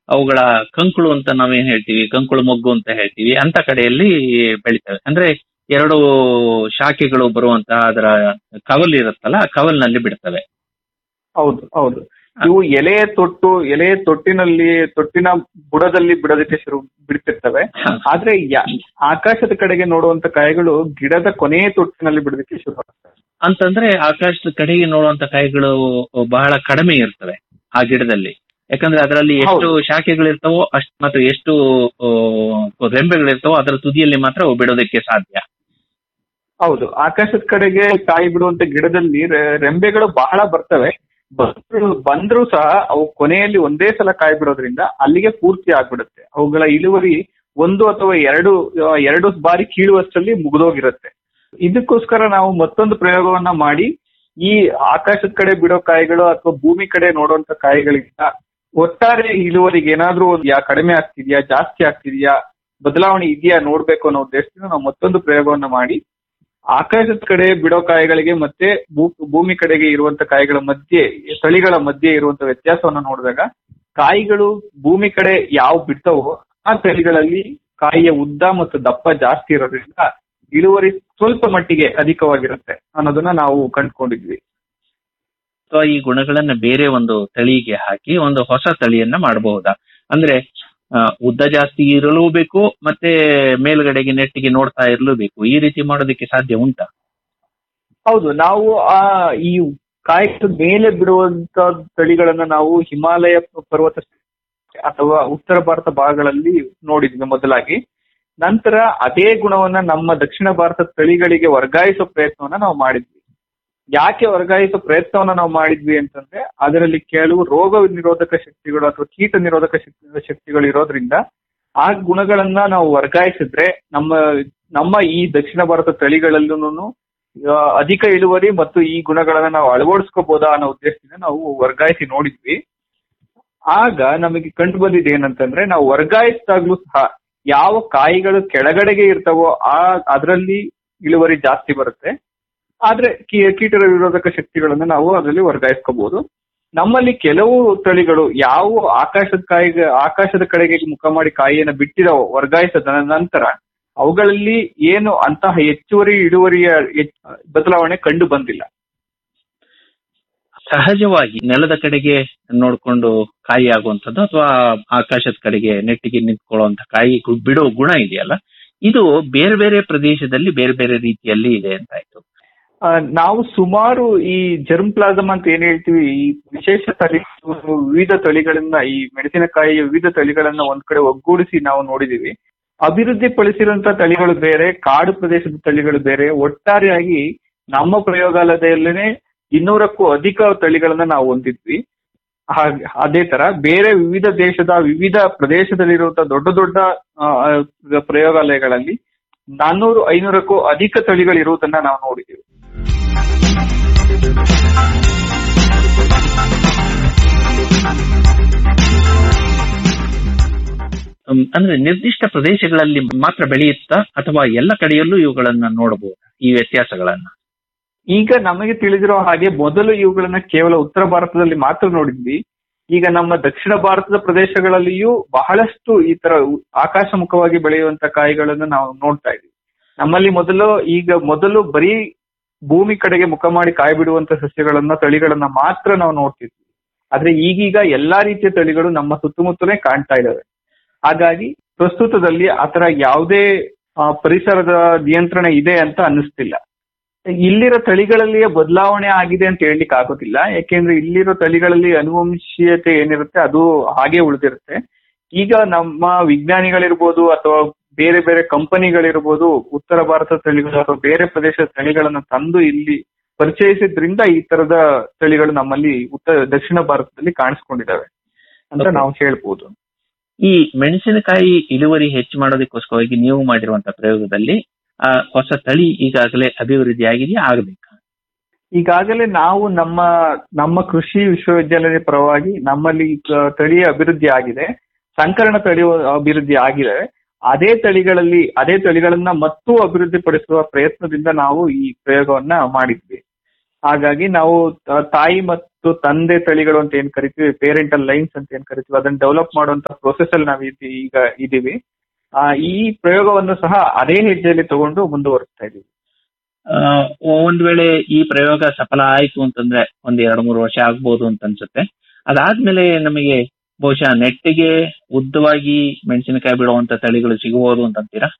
ಅವುಗಳ ಕಂಕುಳು ಅಂತ ನಾವೇನ್ ಹೇಳ್ತೀವಿ ಕಂಕುಳು ಮೊಗ್ಗು ಅಂತ ಹೇಳ್ತೀವಿ ಅಂತ ಕಡೆಯಲ್ಲಿ ಬೆಳಿತವೆ ಅಂದ್ರೆ ಎರಡು ಶಾಖೆಗಳು ಬರುವಂತಹ ಅದರ ಕವಲ್ ಇರುತ್ತಲ್ಲ ಆ ಕವಲ್ನಲ್ಲಿ ಬಿಡ್ತವೆ ಹೌದು ಹೌದು ಇವು ಎಲೆ ತೊಟ್ಟು ಎಲೆ ತೊಟ್ಟಿನಲ್ಲಿ ತೊಟ್ಟಿನ ಬುಡದಲ್ಲಿ ಬಿಡೋದಕ್ಕೆ ಶುರು ಬಿಡ್ತಿರ್ತವೆ ಆದ್ರೆ ಯಾ- ಆಕಾಶದ ಕಡೆಗೆ ನೋಡುವಂತ ಕಾಯಿಗಳು ಗಿಡದ ಕೊನೆಯ ತೊಟ್ಟಿನಲ್ಲಿ ಬಿಡೋದಕ್ಕೆ ಶುರು ಆಗ್ತವೆ ಅಂತಂದ್ರೆ ಆಕಾಶದ ಕಡೆಗೆ ನೋಡುವಂತ ಕಾಯಿಗಳು ಬಹಳ ಕಡಿಮೆ ಇರ್ತವೆ ಆ ಗಿಡದಲ್ಲಿ ಯಾಕಂದ್ರೆ ಅದರಲ್ಲಿ ಎಷ್ಟು ಶಾಖೆಗಳಿರ್ತಾವೋ ಅಷ್ಟು ಮತ್ತು ಎಷ್ಟು ಆ, ರೆಂಬೆಗಳಿರ್ತಾವೋ ಅದರ ತುದಿಯಲ್ಲಿ ಮಾತ್ರ ಅವು ಬಿಡೋದಕ್ಕೆ ಸಾಧ್ಯ ಹೌದು ಆಕಾಶದ ಕಡೆಗೆ ಕಾಯಿ ಬಿಡುವಂತ ಗಿಡದಲ್ಲಿ ರೆ- ರೆಂಬೆಗಳು ಬಹಳ ಬರ್ತವೆ ಬಂದ್ರು ಬಂದ್ರೂ ಸಹ ಅವು ಕೊನೆಯಲ್ಲಿ ಒಂದೇ ಸಲ ಕಾಯಿ ಬಿಡೋದ್ರಿಂದ ಅಲ್ಲಿಗೆ ಪೂರ್ತಿ ಆಗ್ಬಿಡುತ್ತೆ ಅವುಗಳ ಇಳುವರಿ ಒಂದು ಅಥವಾ ಎರಡು ಆ, ಎರಡು ಬಾರಿ ಕೀಳುವಷ್ಟರಲ್ಲಿ ಮುಗಿದೋಗಿರುತ್ತೆ ಇದಕ್ಕೋಸ್ಕರ ನಾವು ಮತ್ತೊಂದು ಪ್ರಯೋಗವನ್ನ ಮಾಡಿ ಈ ಆಕಾಶದ ಕಡೆ ಬಿಡೋ ಕಾಯಿಗಳು ಅಥವಾ ಭೂಮಿ ಕಡೆ ನೋಡುವಂತ ಕಾಯಿಗಳಿಂದ ಒಟ್ಟಾರೆ ಇಳುವರಿಗೆ ಏನಾದ್ರೂ ಒಂದು ಯಾ ಕಡಿಮೆ ಆಗ್ತಿದ್ಯಾ ಜಾಸ್ತಿ ಆಗ್ತಿದ್ಯಾ ಬದಲಾವಣೆ ಇದೆಯಾ ನೋಡ್ಬೇಕು ಅನ್ನೋ ಉದ್ದೇಶದಿಂದ ನಾವು ಮತ್ತೊಂದು ಪ್ರಯೋಗವನ್ನ ಮಾಡಿ ಆಕಾಶದ ಕಡೆ ಬಿಡೋ ಕಾಯಿಗಳಿಗೆ ಮತ್ತೆ ಭೂ- ಭೂಮಿ ಕಡೆಗೆ ಇರುವಂತ ಕಾಯಿಗಳ ಮಧ್ಯೆ ತಳಿಗಳ ಮಧ್ಯೆ ಇರುವಂತ ವ್ಯತ್ಯಾಸವನ್ನ ನೋಡಿದಾಗ ಕಾಯಿಗಳು ಭೂಮಿ ಕಡೆ ಯಾವ ಬಿಡ್ತಾವೋ ಆ ತಳಿಗಳಲ್ಲಿ ಕಾಯಿಯ ಉದ್ದ ಮತ್ತು ದಪ್ಪ ಜಾಸ್ತಿ ಇರೋದ್ರಿಂದ ಇಳುವರಿ ಸ್ವಲ್ಪ ಮಟ್ಟಿಗೆ ಅಧಿಕವಾಗಿರುತ್ತೆ ಅನ್ನೋದನ್ನ ನಾವು ಕಂಡುಕೊಂಡಿದ್ವಿ ಅಥವಾ ಈ ಗುಣಗಳನ್ನ ಬೇರೆ ಒಂದು ತಳಿಗೆ ಹಾಕಿ ಒಂದು ಹೊಸ ತಳಿಯನ್ನ ಮಾಡಬಹುದಾ ಅಂದ್ರೆ ಆ, ಉದ್ದ ಜಾಸ್ತಿ ಇರಲೂ ಬೇಕು ಮತ್ತೆ ಮೇಲ್ಗಡೆಗೆ ನೆಟ್ಟಿಗೆ ನೋಡ್ತಾ ಇರಲೂ ಬೇಕು ಈ ರೀತಿ ಮಾಡೋದಕ್ಕೆ ಸಾಧ್ಯ ಉಂಟಾ ಹೌದು ನಾವು ಆ ಈ ಕಾಯಿಗಳ ಮೇಲೆ ಬಿಡುವಂತ ತಳಿಗಳನ್ನ ನಾವು ಹಿಮಾಲಯ ಪರ್ವತ ಅಥವಾ ಉತ್ತರ ಭಾರತ ಭಾಗಗಳಲ್ಲಿ ನೋಡಿದ್ವಿ ಮೊದಲಾಗಿ ನಂತರ ಅದೇ ಗುಣವನ್ನ ನಮ್ಮ ದಕ್ಷಿಣ ಭಾರತ ತಳಿಗಳಿಗೆ ವರ್ಗಾಯಿಸೋ ಪ್ರಯತ್ನವನ್ನ ನಾವು ಮಾಡಿದ್ವಿ ಯಾಕೆ ವರ್ಗಾಯಿಸೋ ಪ್ರಯತ್ನವನ್ನ ನಾವು ಮಾಡಿದ್ವಿ ಅಂತಂದ್ರೆ ಅದರಲ್ಲಿ ಕೆಲವು ರೋಗ ನಿರೋಧಕ ಶಕ್ತಿಗಳು ಅಥವಾ ಕೀಟ ನಿರೋಧಕ ಶಕ್ತಿ- ಶಕ್ತಿಗಳು ಇರೋದ್ರಿಂದ ಆ ಗುಣಗಳನ್ನ ನಾವು ವರ್ಗಾಯಿಸಿದ್ರೆ ನಮ್ಮ ನಮ್ಮ ಈ ದಕ್ಷಿಣ ಭಾರತ ತಳಿಗಳಲ್ಲೂ ಅಧಿಕ ಇಳುವರಿ ಮತ್ತು ಈ ಗುಣಗಳನ್ನ ನಾವು ಅಳವಡಿಸ್ಕೋಬಹುದಾ ಅನ್ನೋ ಉದ್ದೇಶದಿಂದ ನಾವು ವರ್ಗಾಯಿಸಿ ನೋಡಿದ್ವಿ ಆಗ ನಮಗೆ ಕಂಡು ಬಂದಿದ್ದು ಏನಂತಂದ್ರೆ ನಾವು ವರ್ಗಾಯಿಸಿದಾಗ್ಲೂ ಸಹ ಯಾವ ಕಾಯಿಗಳು ಕೆಳಗಡೆಗೆ ಇರ್ತಾವೋ ಆ ಅದರಲ್ಲಿ ಇಳುವರಿ ಜಾಸ್ತಿ ಬರುತ್ತೆ ಆದ್ರೆ ಕೀ- ಕೀಟ ವಿರೋಧಕ ಶಕ್ತಿಗಳನ್ನ ನಾವು ಅದರಲ್ಲಿ ವರ್ಗಾಯಿಸ್ಕೋಬಹುದು ನಮ್ಮಲ್ಲಿ ಕೆಲವು ತಳಿಗಳು ಯಾವ ಆಕಾಶದ ಕಾಯಿಗೆ ಆಕಾಶದ ಕಡೆಗೆ ಮುಖ ಮಾಡಿ ಕಾಯಿಯನ್ನು ಬಿಟ್ಟಿರೋ ವರ್ಗಾಯಿಸಿದ ನಂತರ ಅವುಗಳಲ್ಲಿ ಏನು ಅಂತಹ ಹೆಚ್ಚುವರಿ ಇಳುವರಿಯ ಹೆಚ್- ಬದಲಾವಣೆ ಕಂಡು ಬಂದಿಲ್ಲ ಸಹಜವಾಗಿ ನೆಲದ ಕಡೆಗೆ ನೋಡ್ಕೊಂಡು ಕಾಯಿ ಆಗುವಂಥದ್ದು ಅಥವಾ ಆಕಾಶದ ಕಡೆಗೆ ನೆಟ್ಟಿಗೆ ನಿಂತ್ಕೊಳ್ಳುವಂತ ಕಾಯಿ ಗು- ಬಿಡೋ ಗುಣ ಇದೆಯಲ್ಲ ಇದು ಬೇರೆ ಬೇರೆ ಪ್ರದೇಶದಲ್ಲಿ ಬೇರೆ ಬೇರೆ ರೀತಿಯಲ್ಲಿ ಇದೆ ಅಂತಾಯ್ತು ಆ, ನಾವು ಸುಮಾರು ಈ ಜರ್ಮ್ ಪ್ಲಾಸಮ್ ಅಂತ ಏನ್ ಹೇಳ್ತೀವಿ ಈ ವಿಶೇಷ ತಳಿ ವಿವಿಧ ತಳಿಗಳನ್ನ ಈ ಮೆಣಸಿನಕಾಯಿಯ ವಿವಿಧ ತಳಿಗಳನ್ನ ಒಂದ್ ಕಡೆ ಒಗ್ಗೂಡಿಸಿ ನಾವು ನೋಡಿದೀವಿ ಅಭಿವೃದ್ಧಿ ಪಡಿಸಿರುವಂತ ತಳಿಗಳು ಬೇರೆ ಕಾಡು ಪ್ರದೇಶದ ತಳಿಗಳು ಬೇರೆ ಒಟ್ಟಾರೆಯಾಗಿ ನಮ್ಮ ಪ್ರಯೋಗಾಲಯದಲ್ಲೇ ಇನ್ನೂರಕ್ಕೂ ಅಧಿಕ ತಳಿಗಳನ್ನ ನಾವು ಹೊಂದಿದ್ವಿ ಹಾಗೆ ಅದೇ ತರ ಬೇರೆ ವಿವಿಧ ದೇಶದ ವಿವಿಧ ಪ್ರದೇಶದಲ್ಲಿರುವಂತಹ ದೊಡ್ಡ ದೊಡ್ಡ ಆ, ಆ, ಪ್ರಯೋಗಾಲಯಗಳಲ್ಲಿ ನಾನ್ನೂರು ಐನೂರಕ್ಕೂ ಅಧಿಕ ತಳಿಗಳು ಇರುವುದನ್ನ ನಾವು ನೋಡಿದ್ದೀವಿ ಹ್ಮ್, ಅಂದ್ರೆ ನಿರ್ದಿಷ್ಟ ಪ್ರದೇಶಗಳಲ್ಲಿ ಮಾತ್ರ ಬೆಳೆಯುತ್ತಾ ಅಥವಾ ಎಲ್ಲ ಕಡೆಯಲ್ಲೂ ಇವುಗಳನ್ನ ನೋಡಬಹುದು ಈ ವ್ಯತ್ಯಾಸಗಳನ್ನ ಈಗ ನಮಗೆ ತಿಳಿದಿರೋ ಹಾಗೆ ಮೊದಲು ಇವುಗಳನ್ನ ಕೇವಲ ಉತ್ತರ ಭಾರತದಲ್ಲಿ ಮಾತ್ರ ನೋಡಿದ್ವಿ ಈಗ ನಮ್ಮ ದಕ್ಷಿಣ ಭಾರತದ ಪ್ರದೇಶಗಳಲ್ಲಿಯೂ ಬಹಳಷ್ಟು ಈ ತರ ಉ- ಆಕಾಶಮುಖವಾಗಿ ಬೆಳೆಯುವಂತ ಕಾಯಿಗಳನ್ನು ನಾವು ನೋಡ್ತಾ ಇದ್ವಿ ನಮ್ಮಲ್ಲಿ ಮೊದಲು ಈಗ ಮೊದಲು ಬರೀ ಭೂಮಿ ಕಡೆಗೆ ಮುಖ ಮಾಡಿ ಕಾಯಿ ಬಿಡುವಂತ ಸಸ್ಯಗಳನ್ನ ತಳಿಗಳನ್ನ ಮಾತ್ರ ನಾವು ನೋಡ್ತಿದ್ವಿ ಆದ್ರೆ ಈಗೀಗ ಎಲ್ಲಾ ರೀತಿಯ ತಳಿಗಳು ನಮ್ಮ ಸುತ್ತಮುತ್ತಲೇ ಕಾಣ್ತಾ ಇದಾವೆ ಹಾಗಾಗಿ ಪ್ರಸ್ತುತದಲ್ಲಿ ಆತರ ಯಾವುದೇ ಆ, ಪರಿಸರದ ನಿಯಂತ್ರಣ ಇದೆ ಅಂತ ಅನ್ನಿಸ್ತಿಲ್ಲ ಇಲ್ಲಿರೋ ತಳಿಗಳಲ್ಲಿಯೇ ಬದಲಾವಣೆ ಆಗಿದೆ ಅಂತ ಹೇಳಲಿಕ್ಕೆ ಆಗೋದಿಲ್ಲ ಯಾಕೆಂದ್ರೆ ಇಲ್ಲಿರೋ ತಳಿಗಳಲ್ಲಿ ಅನುವಂಶೀಯತೆ ಏನಿರುತ್ತೆ ಅದು ಹಾಗೆ ಉಳಿದಿರುತ್ತೆ ಈಗ ನಮ್ಮ ವಿಜ್ಞಾನಿಗಳಿರ್ಬೋದು ಅಥವಾ ಬೇರೆ ಬೇರೆ ಕಂಪನಿಗಳಿರ್ಬೋದು ಉತ್ತರ ಭಾರತ ತಳಿಗಳು ಅಥವಾ ಬೇರೆ ಪ್ರದೇಶದ ತಳಿಗಳನ್ನ ತಂದು ಇಲ್ಲಿ ಪರಿಚಯಿಸಿದ್ರಿಂದ ಈ ತರದ ತಳಿಗಳು ನಮ್ಮಲ್ಲಿ ಉತ್ತರ ದಕ್ಷಿಣ ಭಾರತದಲ್ಲಿ ಕಾಣಿಸ್ಕೊಂಡಿದ್ದಾವೆ ಅಂತ Okay. ನಾವು ಹೇಳ್ಬೋದು ಈ ಮೆಣಸಿನಕಾಯಿ ಇಳುವರಿ ಹೆಚ್ಚು ಮಾಡೋದಕ್ಕೋಸ್ಕರವಾಗಿ ನೀವು ಮಾಡಿರುವಂತ ಪ್ರಯೋಗದಲ್ಲಿ ಆ ಹೊಸ ತಳಿ ಈಗಾಗಲೇ ಅಭಿವೃದ್ಧಿ ಆಗಿದೆಯಾ ಆಗಬೇಕಾ ಈಗಾಗಲೇ ನಾವು ನಮ್ಮ ನಮ್ಮ ಕೃಷಿ ವಿಶ್ವವಿದ್ಯಾಲಯದ ಪರವಾಗಿ ನಮ್ಮಲ್ಲಿ ಕ- ತಳಿಯ ಅಭಿವೃದ್ಧಿ ಆಗಿದೆ ಸಂಕರಣ ತಳಿ ಅಭಿವೃದ್ಧಿ ಆಗಿದೆ ಅದೇ ತಳಿಗಳಲ್ಲಿ ಅದೇ ತಳಿಗಳನ್ನ ಮತ್ತೂ ಅಭಿವೃದ್ಧಿ ಪಡಿಸುವ ಪ್ರಯತ್ನದಿಂದ ನಾವು ಈ ಪ್ರಯೋಗವನ್ನ ಮಾಡಿದ್ವಿ ಹಾಗಾಗಿ ನಾವು ತ- ತಾಯಿ ಮತ್ ಮತ್ತು ತಂದೆ ತಳಿಗಳು ಅಂತ ಏನ್ ಕರಿತೀವಿ ಪೇರೆಂಟಲ್ ಲೈನ್ಸ್ ಅಂತ ಏನ್ ಕರಿತೀವಿ ಅದನ್ನ ಡೆವಲಪ್ ಮಾಡುವಂತ ಪ್ರೊಸೆಸ್ ಅಲ್ಲಿ ನಾವು ಇದ್- ಈಗ ಇದೀವಿ ಆ, ಈ ಪ್ರಯೋಗವನ್ನು ಸಹ ಅದೇ ಹೆಜ್ಜೆಯಲ್ಲಿ ತಗೊಂಡು ಮುಂದುವರಿಸ್ತಾ ಇದೀವಿ ಆ, ಒಂದ್ ವೇಳೆ ಈ ಪ್ರಯೋಗ ಸಫಲ ಆಯ್ತು ಅಂತಂದ್ರೆ ಒಂದ್ ಎರಡ್ ಮೂರು ವರ್ಷ ಆಗ್ಬೋದು ಅಂತ ಅನ್ಸುತ್ತೆ ಅದಾದ್ಮೇಲೆ ನಮಗೆ ಬಹುಶಃ ನೆಟ್ಟಿಗೆ ಉದ್ದವಾಗಿ ಮೆಣಸಿನಕಾಯಿ ಬಿಡುವಂತ ತಳಿಗಳು ಸಿಗಬಹುದು ಅಂತ ಅಂತೀರಾ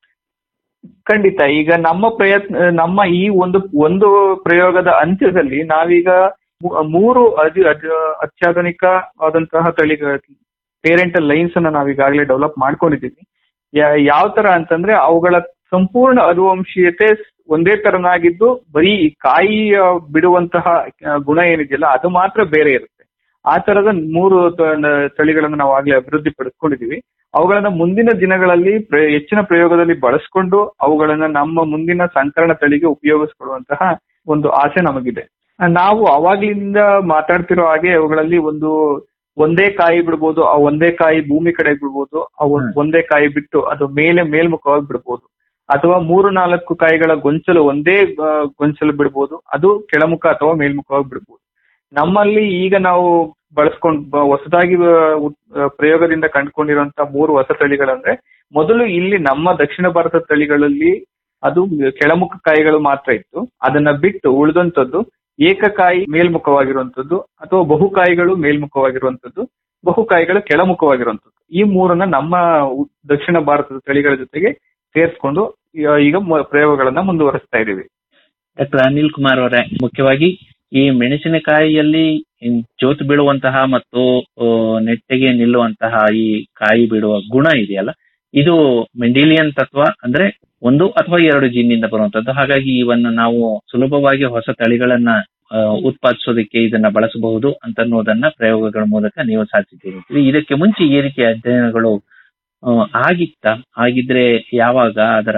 ಖಂಡಿತ ಈಗ ನಮ್ಮ ಪ್ರಯತ್ನ ನಮ್ಮ ಈ ಒಂದು ಒಂದು ಪ್ರಯೋಗದ ಅಂತ್ಯದಲ್ಲಿ ನಾವೀಗ ಮೂ- ಮೂರು ಅತಿ ಅತಿ- ಅತ್ಯಾಧುನಿಕವಾದಂತಹ ತಳಿಗಳ ಪೇರೆಂಟಲ್ ಲೈನ್ಸ್ ಅನ್ನ ನಾವೀಗಾಗಲೇ ಡೆವಲಪ್ ಮಾಡ್ಕೊಂಡಿದ್ದೀವಿ ಯಾ- ಯಾವ ತರ ಅಂತಂದ್ರೆ ಅವುಗಳ ಸಂಪೂರ್ಣ ಅನುವಂಶೀಯತೆ ಒಂದೇ ತರನಾಗಿದ್ದು ಬರೀ ಈ ಕಾಯಿ ಆ, ಬಿಡುವಂತಹ ಆ, ಗುಣ ಏನಿದೆಯಲ್ಲ ಅದು ಮಾತ್ರ ಬೇರೆ ಇರುತ್ತೆ ಆ ತರದ ಮೂರು ತ- ತಳಿಗಳನ್ನು ನಾವು ಆಗ್ಲೇ ಅಭಿವೃದ್ಧಿ ಪಡಿಸ್ಕೊಂಡಿದೀವಿ ಅವುಗಳನ್ನ ಮುಂದಿನ ದಿನಗಳಲ್ಲಿ ಪ್ರ- ಹೆಚ್ಚಿನ ಪ್ರಯೋಗದಲ್ಲಿ ಬಳಸ್ಕೊಂಡು ಅವುಗಳನ್ನ ನಮ್ಮ ಮುಂದಿನ ಸಂಕರಣ ತಳಿಗೆ ಉಪಯೋಗಿಸ್ಕೊಳ್ಳುವಂತಹ ಒಂದು ಆಸೆ ನಮಗಿದೆ ಆ, ನಾವು ಅವಾಗ್ಲಿಂದ ಮಾತಾಡ್ತಿರೋ ಹಾಗೆ ಅವುಗಳಲ್ಲಿ ಒಂದು ಒಂದೇ ಕಾಯಿ ಬಿಡ್ಬೋದು ಆ ಒಂದೇ ಕಾಯಿ ಭೂಮಿ ಕಡೆ ಬಿಡ್ಬೋದು ಆ ಒಂದ್- ಹ್ಮ್. ಒಂದೇ ಕಾಯಿ ಬಿಟ್ಟು ಅದು ಮೇಲೆ ಮೇಲ್ಮುಖವಾಗಿ ಬಿಡ್ಬೋದು ಅಥವಾ ಮೂರು ನಾಲ್ಕು ಕಾಯಿಗಳ ಗೊಂಚಲು ಒಂದೇ ಆ, ಗೊಂಚಲು ಬಿಡ್ಬೋದು ಅದು ಕೆಳಮುಖ ಅಥವಾ ಮೇಲ್ಮುಖವಾಗಿ ಬಿಡ್ಬೋದು ನಮ್ಮಲ್ಲಿ ಈಗ ನಾವು ಬಳಸ್ಕೊಂಡ್ ಬ- ಹೊಸದಾಗಿ ಆ, ಉತ್- ಆ, ಪ್ರಯೋಗದಿಂದ ಕಂಡುಕೊಂಡಿರುವಂತಹ ಮೂರು ಹೊಸ ತಳಿಗಳಂದ್ರೆ ಮೊದಲು ಇಲ್ಲಿ ನಮ್ಮ ದಕ್ಷಿಣ ಭಾರತ ತಳಿಗಳಲ್ಲಿ ಅದು ಕೆಳಮುಖ ಕಾಯಿಗಳು ಮಾತ್ರ ಇತ್ತು ಅದನ್ನ ಬಿಟ್ಟು ಉಳಿದಂತದ್ದು ಏಕಕಾಯಿ ಮೇಲ್ಮುಖವಾಗಿರುವಂತದ್ದು ಅಥವಾ ಬಹುಕಾಯಿಗಳು ಮೇಲ್ಮುಖವಾಗಿರುವಂತದ್ದು ಬಹುಕಾಯಿಗಳು ಕೆಳಮುಖವಾಗಿರುವಂತದ್ದು ಈ ಮೂರನ್ನ ನಮ್ಮ ಉ- ದಕ್ಷಿಣ ಭಾರತದ ತಳಿಗಳ ಜೊತೆಗೆ ಸೇರಿಸ್ಕೊಂಡು ಈಗ- ಈಗ ಮ- ಪ್ರಯೋಗಗಳನ್ನ ಮುಂದುವರಿಸ್ತಾ ಇದೀವಿ ಡಾಕ್ಟರ್ ಅನಿಲ್ ಕುಮಾರ್ ಅವರೇ ಮುಖ್ಯವಾಗಿ ಈ ಮೆಣಸಿನಕಾಯಿಯಲ್ಲಿ ಇನ್ ಜೋತು ಬೀಳುವಂತಹ ಮತ್ತು ಆ, ನೆಟ್ಟಗೆ ನಿಲ್ಲುವಂತಹ ಈ ಕಾಯಿ ಬಿಡುವ ಗುಣ ಇದೆಯಲ್ಲ ಇದು ಮೆಂಡಿಲಿಯನ್ ತತ್ವ ಅಂದ್ರೆ ಒಂದು ಅಥವಾ ಎರಡು ಜೀನಿಂದ ಬರುವಂತದ್ದು ಹಾಗಾಗಿ ಇವನ್ನು ನಾವು ಸುಲಭವಾಗಿ ಹೊಸ ತಳಿಗಳನ್ನ ಆ, ಉತ್ಪಾದಿಸೋದಕ್ಕೆ ಇದನ್ನ ಬಳಸಬಹುದು ಅಂತ ಅನ್ನೋದನ್ನ ಪ್ರಯೋಗಗಳ ಮೂಲಕ ನೀವು ಸಾಧಿಸಿದ್ದೀರಿ ಇದಕ್ಕೆ ಮುಂಚೆ ಈ ರೀತಿಯ ಅಧ್ಯಯನಗಳು ಆ, ಆಗಿತ್ತಾ ಆಗಿದ್ರೆ ಯಾವಾಗ ಅದರ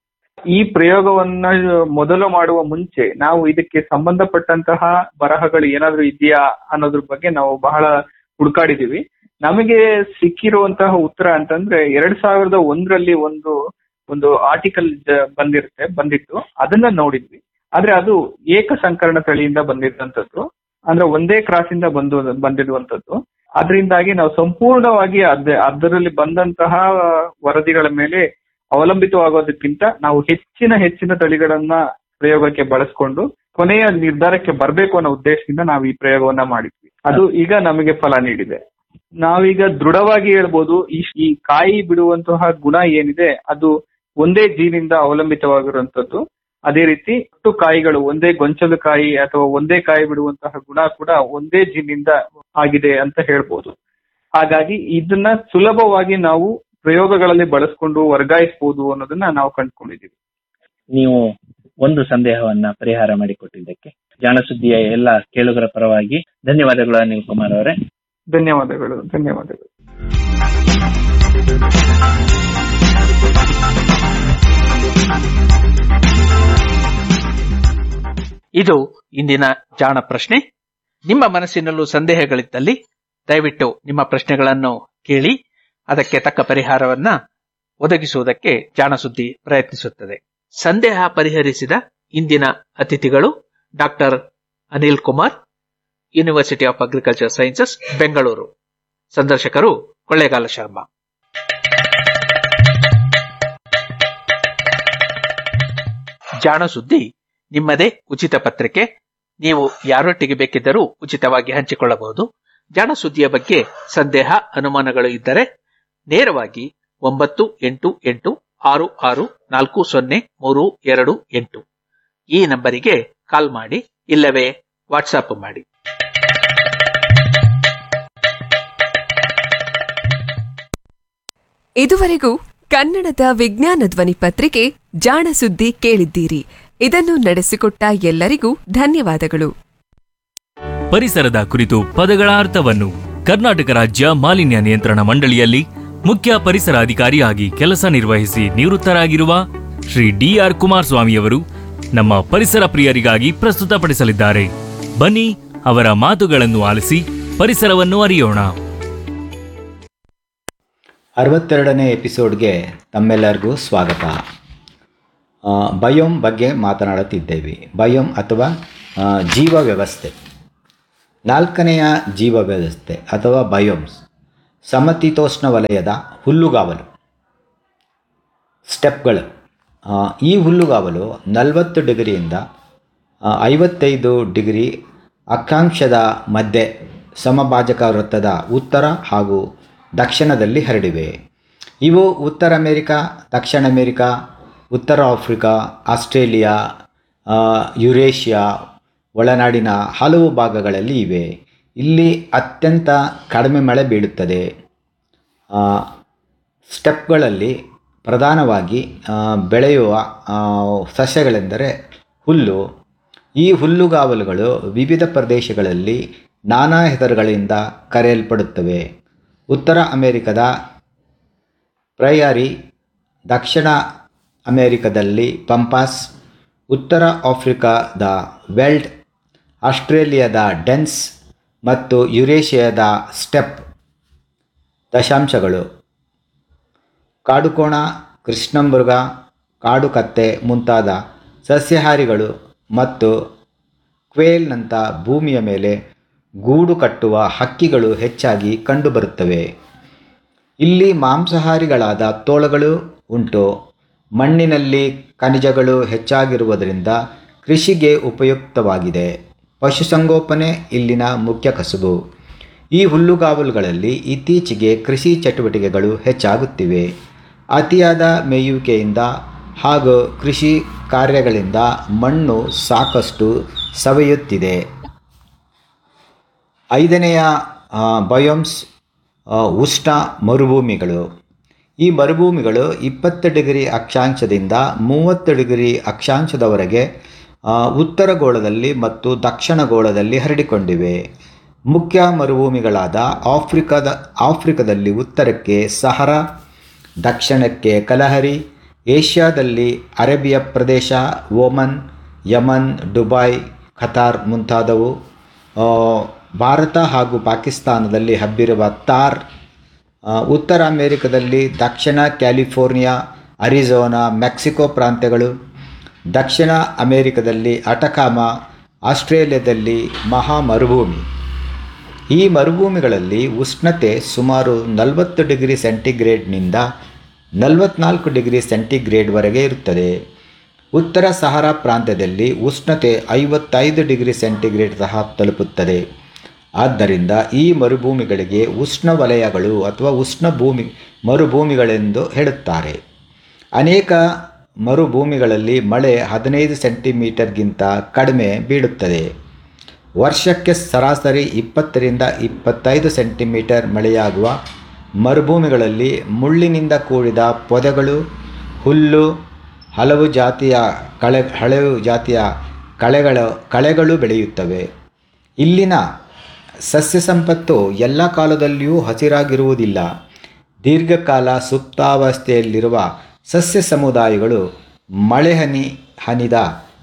ಈ ಪ್ರಯೋಗವನ್ನ ಮೊದಲು ಮಾಡುವ ಮುಂಚೆ ನಾವು ಇದಕ್ಕೆ ಸಂಬಂಧಪಟ್ಟಂತಹ ಬರಹಗಳು ಏನಾದ್ರೂ ಇದೆಯಾ ಅನ್ನೋದ್ರ ಬಗ್ಗೆ ನಾವು ಬಹಳ ಹುಡುಕಾಡಿದೀವಿ ನಮಗೆ ಸಿಕ್ಕಿರುವಂತಹ ಉತ್ತರ ಅಂತಂದ್ರೆ ಎರಡ್ ಸಾವಿರದ ಒಂದರಲ್ಲಿ ಒಂದು ಒಂದು ಆರ್ಟಿಕಲ್ ಬಂದಿರುತ್ತೆ ಬಂದಿತ್ತು ಅದನ್ನ ನೋಡಿದ್ವಿ ಆದ್ರೆ ಅದು ಏಕ ಸಂಕರಣ ತಳಿಯಿಂದ ಬಂದಿದ್ದಂಥದ್ದು ಅಂದ್ರೆ ಒಂದೇ ಕ್ರಾಸ್ ಇಂದ ಬಂದು ಬಂದಿರುವಂತದ್ದು ಅದರಿಂದಾಗಿ ನಾವು ಸಂಪೂರ್ಣವಾಗಿ ಅದ ಅದರಲ್ಲಿ ಬಂದಂತಹ ವರದಿಗಳ ಮೇಲೆ ಅವಲಂಬಿತವಾಗೋದಕ್ಕಿಂತ ನಾವು ಹೆಚ್ಚಿನ ಹೆಚ್ಚಿನ ತಳಿಗಳನ್ನ ಪ್ರಯೋಗಕ್ಕೆ ಬಳಸ್ಕೊಂಡು ಕೊನೆಯ ನಿರ್ಧಾರಕ್ಕೆ ಬರಬೇಕು ಅನ್ನೋ ಉದ್ದೇಶದಿಂದ ನಾವು ಈ ಪ್ರಯೋಗವನ್ನ ಮಾಡಿದ್ವಿ ಅದು ಈಗ ನಮಗೆ ಫಲ ನೀಡಿದೆ ನಾವೀಗ ದೃಢವಾಗಿ ಹೇಳ್ಬೋದು ಈ ಈ ಕಾಯಿ ಬಿಡುವಂತಹ ಗುಣ ಏನಿದೆ ಅದು ಒಂದೇ ಜೀನಿಂದ ಅವಲಂಬಿತವಾಗಿರುವಂತದ್ದು ಅದೇ ರೀತಿ ಒಟ್ಟು ಕಾಯಿಗಳು ಒಂದೇ ಗೊಂಚಲು ಕಾಯಿ ಅಥವಾ ಒಂದೇ ಕಾಯಿ ಬಿಡುವಂತಹ ಗುಣ ಕೂಡ ಒಂದೇ ಜೀನಿಂದ ಆಗಿದೆ ಅಂತ ಹೇಳ್ಬೋದು ಹಾಗಾಗಿ ಇದನ್ನ ಸುಲಭವಾಗಿ ನಾವು ಪ್ರಯೋಗಗಳಲ್ಲಿ ಬಳಸ್ಕೊಂಡು ವರ್ಗಾಯಿಸಬಹುದು ಅನ್ನೋದನ್ನ ನಾವು ಕಂಡುಕೊಂಡಿದ್ದೀವಿ ನೀವು ಒಂದು ಸಂದೇಹವನ್ನ ಪರಿಹಾರ ಮಾಡಿಕೊಟ್ಟಿದ್ದಕ್ಕೆ ಜಾಣಸುದ್ದಿಯ ಎಲ್ಲ ಕೇಳುಗರ ಪರವಾಗಿ ಧನ್ಯವಾದಗಳು ಅನಿಲ್ ಕುಮಾರ್ ಅವರೇ ಧನ್ಯವಾದಗಳು ಧನ್ಯವಾದಗಳು ಇದು ಇಂದಿನ ಜಾಣ ಪ್ರಶ್ನೆ ನಿಮ್ಮ ಮನಸ್ಸಿನಲ್ಲೂ ಸಂದೇಹಗಳಿದ್ದಲ್ಲಿ ದಯವಿಟ್ಟು ನಿಮ್ಮ ಪ್ರಶ್ನೆಗಳನ್ನು ಕೇಳಿ ಅದಕ್ಕೆ ತಕ್ಕ ಪರಿಹಾರವನ್ನ ಒದಗಿಸುವುದಕ್ಕೆ ಜಾಣ ಸುದ್ದಿ ಪ್ರಯತ್ನಿಸುತ್ತದೆ ಸಂದೇಹ ಪರಿಹರಿಸಿದ ಇಂದಿನ ಅತಿಥಿಗಳು doctor Anil Kumar university of agriculture sciences Bengaluru ಸಂದರ್ಶಕರು ಕೊಳ್ಳೇಗಾಲ ಶರ್ಮಾ ಜಾಣ ಸುದ್ದಿ ನಿಮ್ಮದೇ ಉಚಿತ ಪತ್ರಿಕೆ ನೀವು ಯಾರೊಟ್ಟಿಗೆ ಬೇಕಿದ್ದರೂ ಉಚಿತವಾಗಿ ಹಂಚಿಕೊಳ್ಳಬಹುದು ಜಾಣ ಸುದ್ದಿಯ ಬಗ್ಗೆ ಸಂದೇಹ ಅನುಮಾನಗಳು ಇದ್ದರೆ ನೇರವಾಗಿ ಒಂಬತ್ತು ಎಂಟು ಎಂಟು ಆರು ಆರು ನಾಲ್ಕು ಸೊನ್ನೆ ಮೂರು ಎರಡು ಎಂಟು ಈ ನಂಬರಿಗೆ ಕಾಲ್ ಮಾಡಿ ಇಲ್ಲವೇ ವಾಟ್ಸಾಪ್ ಮಾಡಿ ಇದುವರೆಗೂ ಕನ್ನಡದ ವಿಜ್ಞಾನ ಧ್ವನಿ ಪತ್ರಿಕೆ ಜಾಣ ಸುದ್ದಿ ಕೇಳಿದ್ದೀರಿ ಇದನ್ನು ನಡೆಸಿಕೊಟ್ಟ ಎಲ್ಲರಿಗೂ ಧನ್ಯವಾದಗಳು ಪರಿಸರದ ಕುರಿತು ಪದಗಳ ಅರ್ಥವನ್ನು ಕರ್ನಾಟಕ ರಾಜ್ಯ ಮಾಲಿನ್ಯ ನಿಯಂತ್ರಣ ಮಂಡಳಿಯಲ್ಲಿ ಮುಖ್ಯ ಪರಿಸರ ಅಧಿಕಾರಿಯಾಗಿ ಕೆಲಸ ನಿರ್ವಹಿಸಿ ನಿವೃತ್ತರಾಗಿರುವ ಶ್ರೀ ಡಿಆರ್ ಕುಮಾರಸ್ವಾಮಿಯವರು ನಮ್ಮ ಪರಿಸರ ಪ್ರಿಯರಿಗಾಗಿ ಪ್ರಸ್ತುತಪಡಿಸಲಿದ್ದಾರೆ ಬನ್ನಿ ಅವರ ಮಾತುಗಳನ್ನು ಆಲಿಸಿ ಪರಿಸರವನ್ನು ಅರಿಯೋಣ ಅರವತ್ತೆರಡನೇ ಎಪಿಸೋಡ್ಗೆ ತಮ್ಮೆಲ್ಲರಿಗೂ ಸ್ವಾಗತ ಆ, ಬಯೋಮ್ ಬಗ್ಗೆ ಮಾತನಾಡುತ್ತಿದ್ದೇವೆ ಬಯೋಮ್ ಅಥವಾ ಆ, ಜೀವ ವ್ಯವಸ್ಥೆ ನಾಲ್ಕನೆಯ ಜೀವ ವ್ಯವಸ್ಥೆ ಅಥವಾ ಬಯೋಮ್ಸ್ ಸಮತೀತೋಷ್ಣ ವಲಯದ ಹುಲ್ಲುಗಾವಲು ಸ್ಟೆಪ್ಗಳು ಆ, ಈ ಹುಲ್ಲುಗಾವಲು ನಲವತ್ತು ಡಿಗ್ರಿಯಿಂದ ಆ, ಐವತ್ತೈದು ಡಿಗ್ರಿ ಅಕ್ಷಾಂಶದ ಮಧ್ಯೆ ಸಮಭಾಜಕ ವೃತ್ತದ ಉತ್ತರ ಹಾಗೂ ದಕ್ಷಿಣದಲ್ಲಿ ಹರಡಿವೆ ಇವು ಉತ್ತರ ಅಮೆರಿಕ ದಕ್ಷಿಣ ಅಮೆರಿಕ ಉತ್ತರ ಆಫ್ರಿಕಾ ಆಸ್ಟ್ರೇಲಿಯಾ ಆ, ಯುರೇಷಿಯಾ ಒಳನಾಡಿನ ಹಲವು ಭಾಗಗಳಲ್ಲಿ ಇವೆ ಇಲ್ಲಿ ಅತ್ಯಂತ ಕಡಿಮೆ ಮಳೆ ಬೀಳುತ್ತದೆ ಆ, ಸ್ಟೆಪ್ಗಳಲ್ಲಿ ಪ್ರಧಾನವಾಗಿ ಆ, ಬೆಳೆಯುವ ಆ, ಸಸ್ಯಗಳೆಂದರೆ ಹುಲ್ಲು ಈ ಹುಲ್ಲುಗಾವಲುಗಳು ವಿವಿಧ ಪ್ರದೇಶಗಳಲ್ಲಿ ನಾನಾ ಹೆಸರುಗಳಿಂದ ಕರೆಯಲ್ಪಡುತ್ತವೆ ಉತ್ತರ ಅಮೆರಿಕದ ಪ್ರಯಾರಿ ದಕ್ಷಿಣ ಅಮೆರಿಕದಲ್ಲಿ ಪಂಪಾಸ್ ಉತ್ತರ ಆಫ್ರಿಕಾದ ವೆಲ್ಡ್ ಆಸ್ಟ್ರೇಲಿಯಾದ ಡೆನ್ಸ್ ಮತ್ತು ಯುರೇಷಿಯಾದ ಸ್ಟೆಪ್ ದಶಾಂಶಗಳು ಕಾಡುಕೋಣ ಕೃಷ್ಣಮೃಗ ಕಾಡು ಕತ್ತೆ ಮುಂತಾದ ಸಸ್ಯಾಹಾರಿಗಳು ಮತ್ತು ಕ್ವೇಲ್ನಂಥ ಭೂಮಿಯ ಮೇಲೆ ಗೂಡು ಕಟ್ಟುವ ಹಕ್ಕಿಗಳು ಹೆಚ್ಚಾಗಿ ಕಂಡುಬರುತ್ತವೆ ಇಲ್ಲಿ ಮಾಂಸಾಹಾರಿಗಳಾದ ತೋಳಗಳು ಉಂಟು ಮಣ್ಣಿನಲ್ಲಿ ಖನಿಜಗಳು ಹೆಚ್ಚಾಗಿರುವುದರಿಂದ ಕೃಷಿಗೆ ಉಪಯುಕ್ತವಾಗಿದೆ ಪಶುಸಂಗೋಪನೆ ಇಲ್ಲಿನ ಮುಖ್ಯ ಕಸುಬು ಈ ಹುಲ್ಲುಗಾವಲುಗಳಲ್ಲಿ ಇತ್ತೀಚೆಗೆ ಕೃಷಿ ಚಟುವಟಿಕೆಗಳು ಹೆಚ್ಚಾಗುತ್ತಿವೆ ಅತಿಯಾದ ಮೇಯುವಿಕೆಯಿಂದ ಹಾಗೂ ಕೃಷಿ ಕಾರ್ಯಗಳಿಂದ ಮಣ್ಣು ಸಾಕಷ್ಟು ಸವೆಯುತ್ತಿದೆ ಐದನೆಯ ಆ, ಬಯೋಮ್ಸ್ ಆ, ಉಷ್ಣ ಮರುಭೂಮಿಗಳು ಈ ಮರುಭೂಮಿಗಳು ಇಪ್ಪತ್ತು ಡಿಗ್ರಿ ಅಕ್ಷಾಂಶದಿಂದ ಮೂವತ್ತು ಡಿಗ್ರಿ ಅಕ್ಷಾಂಶದವರೆಗೆ ಆ, ಉತ್ತರ ಗೋಳದಲ್ಲಿ ಮತ್ತು ದಕ್ಷಿಣ ಗೋಳದಲ್ಲಿ ಹರಡಿಕೊಂಡಿವೆ ಮುಖ್ಯ ಮರುಭೂಮಿಗಳಾದ ಆಫ್ರಿಕಾದ ಆಫ್ರಿಕಾದಲ್ಲಿ ಉತ್ತರಕ್ಕೆ ಸಹರಾ ದಕ್ಷಿಣಕ್ಕೆ ಕಲಹರಿ ಏಷ್ಯಾದಲ್ಲಿ ಅರೇಬಿಯ ಪ್ರದೇಶ ಓಮನ್ ಯಮನ್ ದುಬೈ ಖತಾರ್ ಮುಂತಾದವು ಆ, ಭಾರತ ಹಾಗೂ ಪಾಕಿಸ್ತಾನದಲ್ಲಿ ಹಬ್ಬಿರುವ ತಾರ್ ಆ, ಉತ್ತರ ಅಮೆರಿಕದಲ್ಲಿ ದಕ್ಷಿಣ ಕ್ಯಾಲಿಫೋರ್ನಿಯಾ ಅರಿಜೋನಾ ಮೆಕ್ಸಿಕೋ ಪ್ರಾಂತ್ಯಗಳು ದಕ್ಷಿಣ ಅಮೆರಿಕದಲ್ಲಿ ಅಟಕಾಮ ಆಸ್ಟ್ರೇಲಿಯಾದಲ್ಲಿ ಮಹಾ ಮರುಭೂಮಿ ಈ ಮರುಭೂಮಿಗಳಲ್ಲಿ ಉಷ್ಣತೆ ಸುಮಾರು ನಲವತ್ತು ಡಿಗ್ರಿ ಸೆಂಟಿಗ್ರೇಡ್ನಿಂದ ನಲವತ್ನಾಲ್ಕು ಡಿಗ್ರಿ ಸೆಂಟಿಗ್ರೇಡ್ವರೆಗೆ ಇರುತ್ತದೆ ಉತ್ತರ ಸಹರಾ ಪ್ರಾಂತ್ಯದಲ್ಲಿ ಉಷ್ಣತೆ ಐವತ್ತೈದು ಡಿಗ್ರಿ ಸೆಂಟಿಗ್ರೇಡ್ ಸಹ ತಲುಪುತ್ತದೆ ಆದ್ದರಿಂದ ಈ ಮರುಭೂಮಿಗಳಿಗೆ ಉಷ್ಣವಲಯಗಳು ಅಥವಾ ಉಷ್ಣ ಭೂಮಿ ಮರುಭೂಮಿಗಳೆಂದು ಹೇಳುತ್ತಾರೆ ಅನೇಕ ಮರುಭೂಮಿಗಳಲ್ಲಿ ಮಳೆ ಹದಿನೈದು ಸೆಂಟಿಮೀಟರ್ಗಿಂತ ಕಡಿಮೆ ಬೀಳುತ್ತದೆ ವರ್ಷಕ್ಕೆ ಸರಾಸರಿ ಇಪ್ಪತ್ತರಿಂದ ಇಪ್ಪತ್ತೈದು ಸೆಂಟಿಮೀಟರ್ ಮಳೆಯಾಗುವ ಮರುಭೂಮಿಗಳಲ್ಲಿ ಮುಳ್ಳಿನಿಂದ ಕೂಡಿದ ಪೊದೆಗಳು ಹುಲ್ಲು ಹಲವು ಜಾತಿಯ ಕಳೆ ಹಲವು ಜಾತಿಯ ಕಳೆಗಳ ಕಳೆಗಳು ಬೆಳೆಯುತ್ತವೆ ಇಲ್ಲಿನ ಸಸ್ಯ ಸಂಪತ್ತು ಎಲ್ಲ ಕಾಲದಲ್ಲಿಯೂ ಹಸಿರಾಗಿರುವುದಿಲ್ಲ ದೀರ್ಘಕಾಲ ಸುಪ್ತಾವಸ್ಥೆಯಲ್ಲಿರುವ ಸಸ್ಯ ಸಮುದಾಯಗಳು ಮಳೆ ಹನಿ ಹನಿದ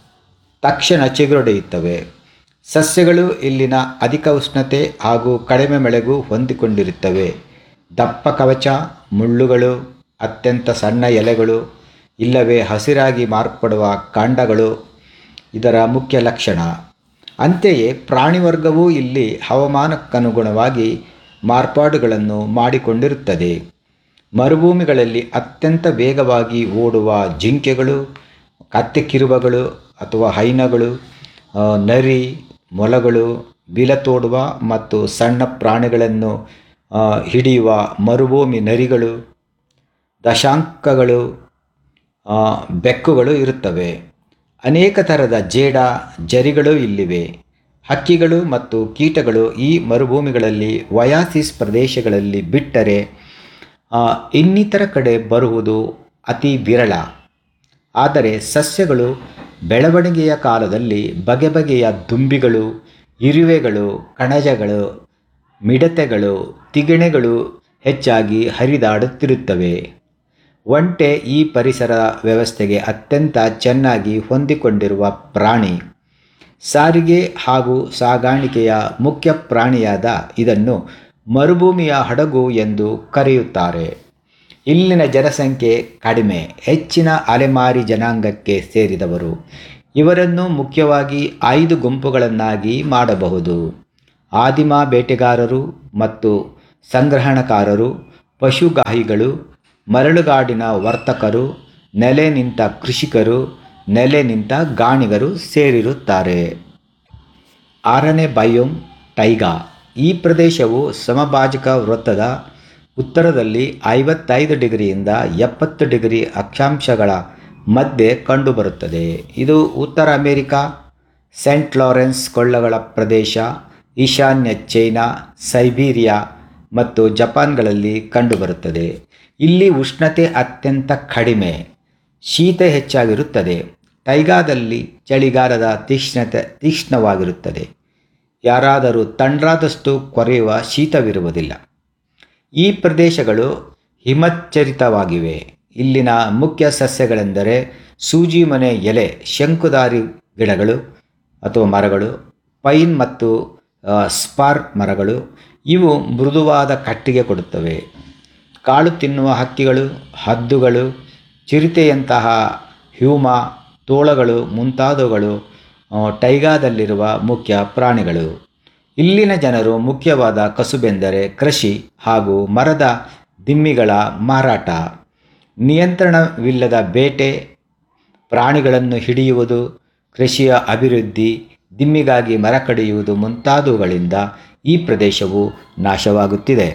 ತಕ್ಷಣ ಚಿಗುರೊಡೆಯುತ್ತವೆ ಸಸ್ಯಗಳು ಇಲ್ಲಿನ ಅಧಿಕ ಉಷ್ಣತೆ ಹಾಗೂ ಕಡಿಮೆ ಮಳೆಗೂ ಹೊಂದಿಕೊಂಡಿರುತ್ತವೆ ದಪ್ಪ ಕವಚ ಮುಳ್ಳುಗಳು ಅತ್ಯಂತ ಸಣ್ಣ ಎಲೆಗಳು ಇಲ್ಲವೇ ಹಸಿರಾಗಿ ಮಾರ್ಪಡುವ ಕಾಂಡಗಳು ಇದರ ಮುಖ್ಯ ಲಕ್ಷಣ ಅಂತೆಯೇ ಪ್ರಾಣಿ ವರ್ಗವೂ ಇಲ್ಲಿ ಹವಾಮಾನಕ್ಕನುಗುಣವಾಗಿ ಮಾರ್ಪಾಡುಗಳನ್ನು ಮಾಡಿಕೊಂಡಿರುತ್ತದೆ ಮರುಭೂಮಿಗಳಲ್ಲಿ ಅತ್ಯಂತ ವೇಗವಾಗಿ ಓಡುವ ಜಿಂಕೆಗಳು ಕತ್ತೆಕಿರುಬಗಳು ಅಥವಾ ಹೈನಗಳು ಆ, ನರಿ ಮೊಲಗಳು ಬಿಲತೋಡುವ ಮತ್ತು ಸಣ್ಣ ಪ್ರಾಣಿಗಳನ್ನು ಆ, ಹಿಡಿಯುವ ಮರುಭೂಮಿ ನರಿಗಳು ದಶಾಂಕಗಳು ಆ, ಬೆಕ್ಕುಗಳು ಇರುತ್ತವೆ ಅನೇಕ ಥರದ ಜೇಡ ಜರಿಗಳು ಇಲ್ಲಿವೆ ಹಕ್ಕಿಗಳು ಮತ್ತು ಕೀಟಗಳು ಈ ಮರುಭೂಮಿಗಳಲ್ಲಿ ವಯಾಸಿಸ್ ಪ್ರದೇಶಗಳಲ್ಲಿ ಬಿಟ್ಟರೆ ಆ, ಇನ್ನಿತರ ಕಡೆ ಬರುವುದು ಅತಿ ವಿರಳ ಆದರೆ ಸಸ್ಯಗಳು ಬೆಳವಣಿಗೆಯ ಕಾಲದಲ್ಲಿ ಬಗೆ ಬಗೆಯ ದುಂಬಿಗಳು ಇರುವೆಗಳು ಕಣಜಗಳು ಮಿಡತೆಗಳು ತಿಗಣೆಗಳು ಹೆಚ್ಚಾಗಿ ಹರಿದಾಡುತ್ತಿರುತ್ತವೆ ಒಂಟೆ ಈ ಪರಿಸರ ವ್ಯವಸ್ಥೆಗೆ ಅತ್ಯಂತ ಚೆನ್ನಾಗಿ ಹೊಂದಿಕೊಂಡಿರುವ ಪ್ರಾಣಿ ಸಾರಿಗೆ ಹಾಗೂ ಸಾಗಾಣಿಕೆಯ ಮುಖ್ಯ ಪ್ರಾಣಿಯಾದ ಇದನ್ನು ಮರುಭೂಮಿಯ ಹಡಗು ಎಂದು ಕರೆಯುತ್ತಾರೆ ಇಲ್ಲಿನ ಜನಸಂಖ್ಯೆ ಕಡಿಮೆ ಹೆಚ್ಚಿನ ಅಲೆಮಾರಿ ಜನಾಂಗಕ್ಕೆ ಸೇರಿದವರು ಇವರನ್ನು ಮುಖ್ಯವಾಗಿ ಐದು ಗುಂಪುಗಳನ್ನಾಗಿ ಮಾಡಬಹುದು ಆದಿಮ ಬೇಟೆಗಾರರು ಮತ್ತು ಸಂಗ್ರಹಣಕಾರರು ಪಶುಗಾಹಿಗಳು ಮರಳುಗಾಡಿನ ವರ್ತಕರು ನೆಲೆ ನಿಂತ ಕೃಷಿಕರು ನೆಲೆ ನಿಂತ ಗಾಣಿಗರು ಸೇರಿರುತ್ತಾರೆ ಆರನೇ ಬಯೋಮ್ ಟೈಗಾ ಈ ಪ್ರದೇಶವು ಸಮಭಾಜಕ ವೃತ್ತದ ಉತ್ತರದಲ್ಲಿ ಐವತ್ತೈದು ಡಿಗ್ರಿಯಿಂದ ಎಪ್ಪತ್ತು ಡಿಗ್ರಿ ಅಕ್ಷಾಂಶಗಳ ಮಧ್ಯೆ ಕಂಡುಬರುತ್ತದೆ ಇದು ಉತ್ತರ ಅಮೆರಿಕಾ ಸೆಂಟ್ ಲಾರೆನ್ಸ್ ಕೊಳ್ಳಗಳ ಪ್ರದೇಶ ಈಶಾನ್ಯ ಚೈನಾ ಸೈಬೀರಿಯಾ ಮತ್ತು ಜಪಾನ್ಗಳಲ್ಲಿ ಕಂಡುಬರುತ್ತದೆ ಇಲ್ಲಿ ಉಷ್ಣತೆ ಅತ್ಯಂತ ಕಡಿಮೆ ಶೀತ ಹೆಚ್ಚಾಗಿರುತ್ತದೆ ಟೈಗಾದಲ್ಲಿ ಚಳಿಗಾಲದ ತೀಕ್ಷ್ಣತೆ ತೀಕ್ಷ್ಣವಾಗಿರುತ್ತದೆ ಯಾರಾದರೂ ತಣ್ಣರಾದಷ್ಟು ಕೊರೆಯುವ ಶೀತವಿರುವುದಿಲ್ಲ ಈ ಪ್ರದೇಶಗಳು ಹಿಮಚ್ಚರಿತವಾಗಿವೆ ಇಲ್ಲಿನ ಮುಖ್ಯ ಸಸ್ಯಗಳೆಂದರೆ ಸೂಜಿ ಮನೆ ಎಲೆ ಶಂಕುದಾರಿ ಗಿಡಗಳು ಅಥವಾ ಮರಗಳು ಪೈನ್ ಮತ್ತು ಆ, ಸ್ಪಾರ್ ಮರಗಳು ಇವು ಮೃದುವಾದ ಕಟ್ಟಿಗೆ ಕೊಡುತ್ತವೆ ಕಾಳು ತಿನ್ನುವ ಹಕ್ಕಿಗಳು ಹದ್ದುಗಳು ಚಿರತೆಯಂತಹ ಹ್ಯೂಮ ತೋಳಗಳು ಮುಂತಾದವುಗಳು ಆ, ಟೈಗಾದಲ್ಲಿರುವ ಮುಖ್ಯ ಪ್ರಾಣಿಗಳು ಇಲ್ಲಿನ ಜನರು ಮುಖ್ಯವಾದ ಕಸುಬೆಂದರೆ ಕೃಷಿ ಹಾಗೂ ಮರದ ದಿಮ್ಮಿಗಳ ಮಾರಾಟ ನಿಯಂತ್ರಣವಿಲ್ಲದ ಬೇಟೆ ಪ್ರಾಣಿಗಳನ್ನು ಹಿಡಿಯುವುದು ಕೃಷಿಯ ಅಭಿವೃದ್ಧಿ ದಿಮ್ಮಿಗಾಗಿ ಮರ ಕಡಿಯುವುದು ಮುಂತಾದವುಗಳಿಂದ ಈ ಪ್ರದೇಶವು ನಾಶವಾಗುತ್ತಿದೆ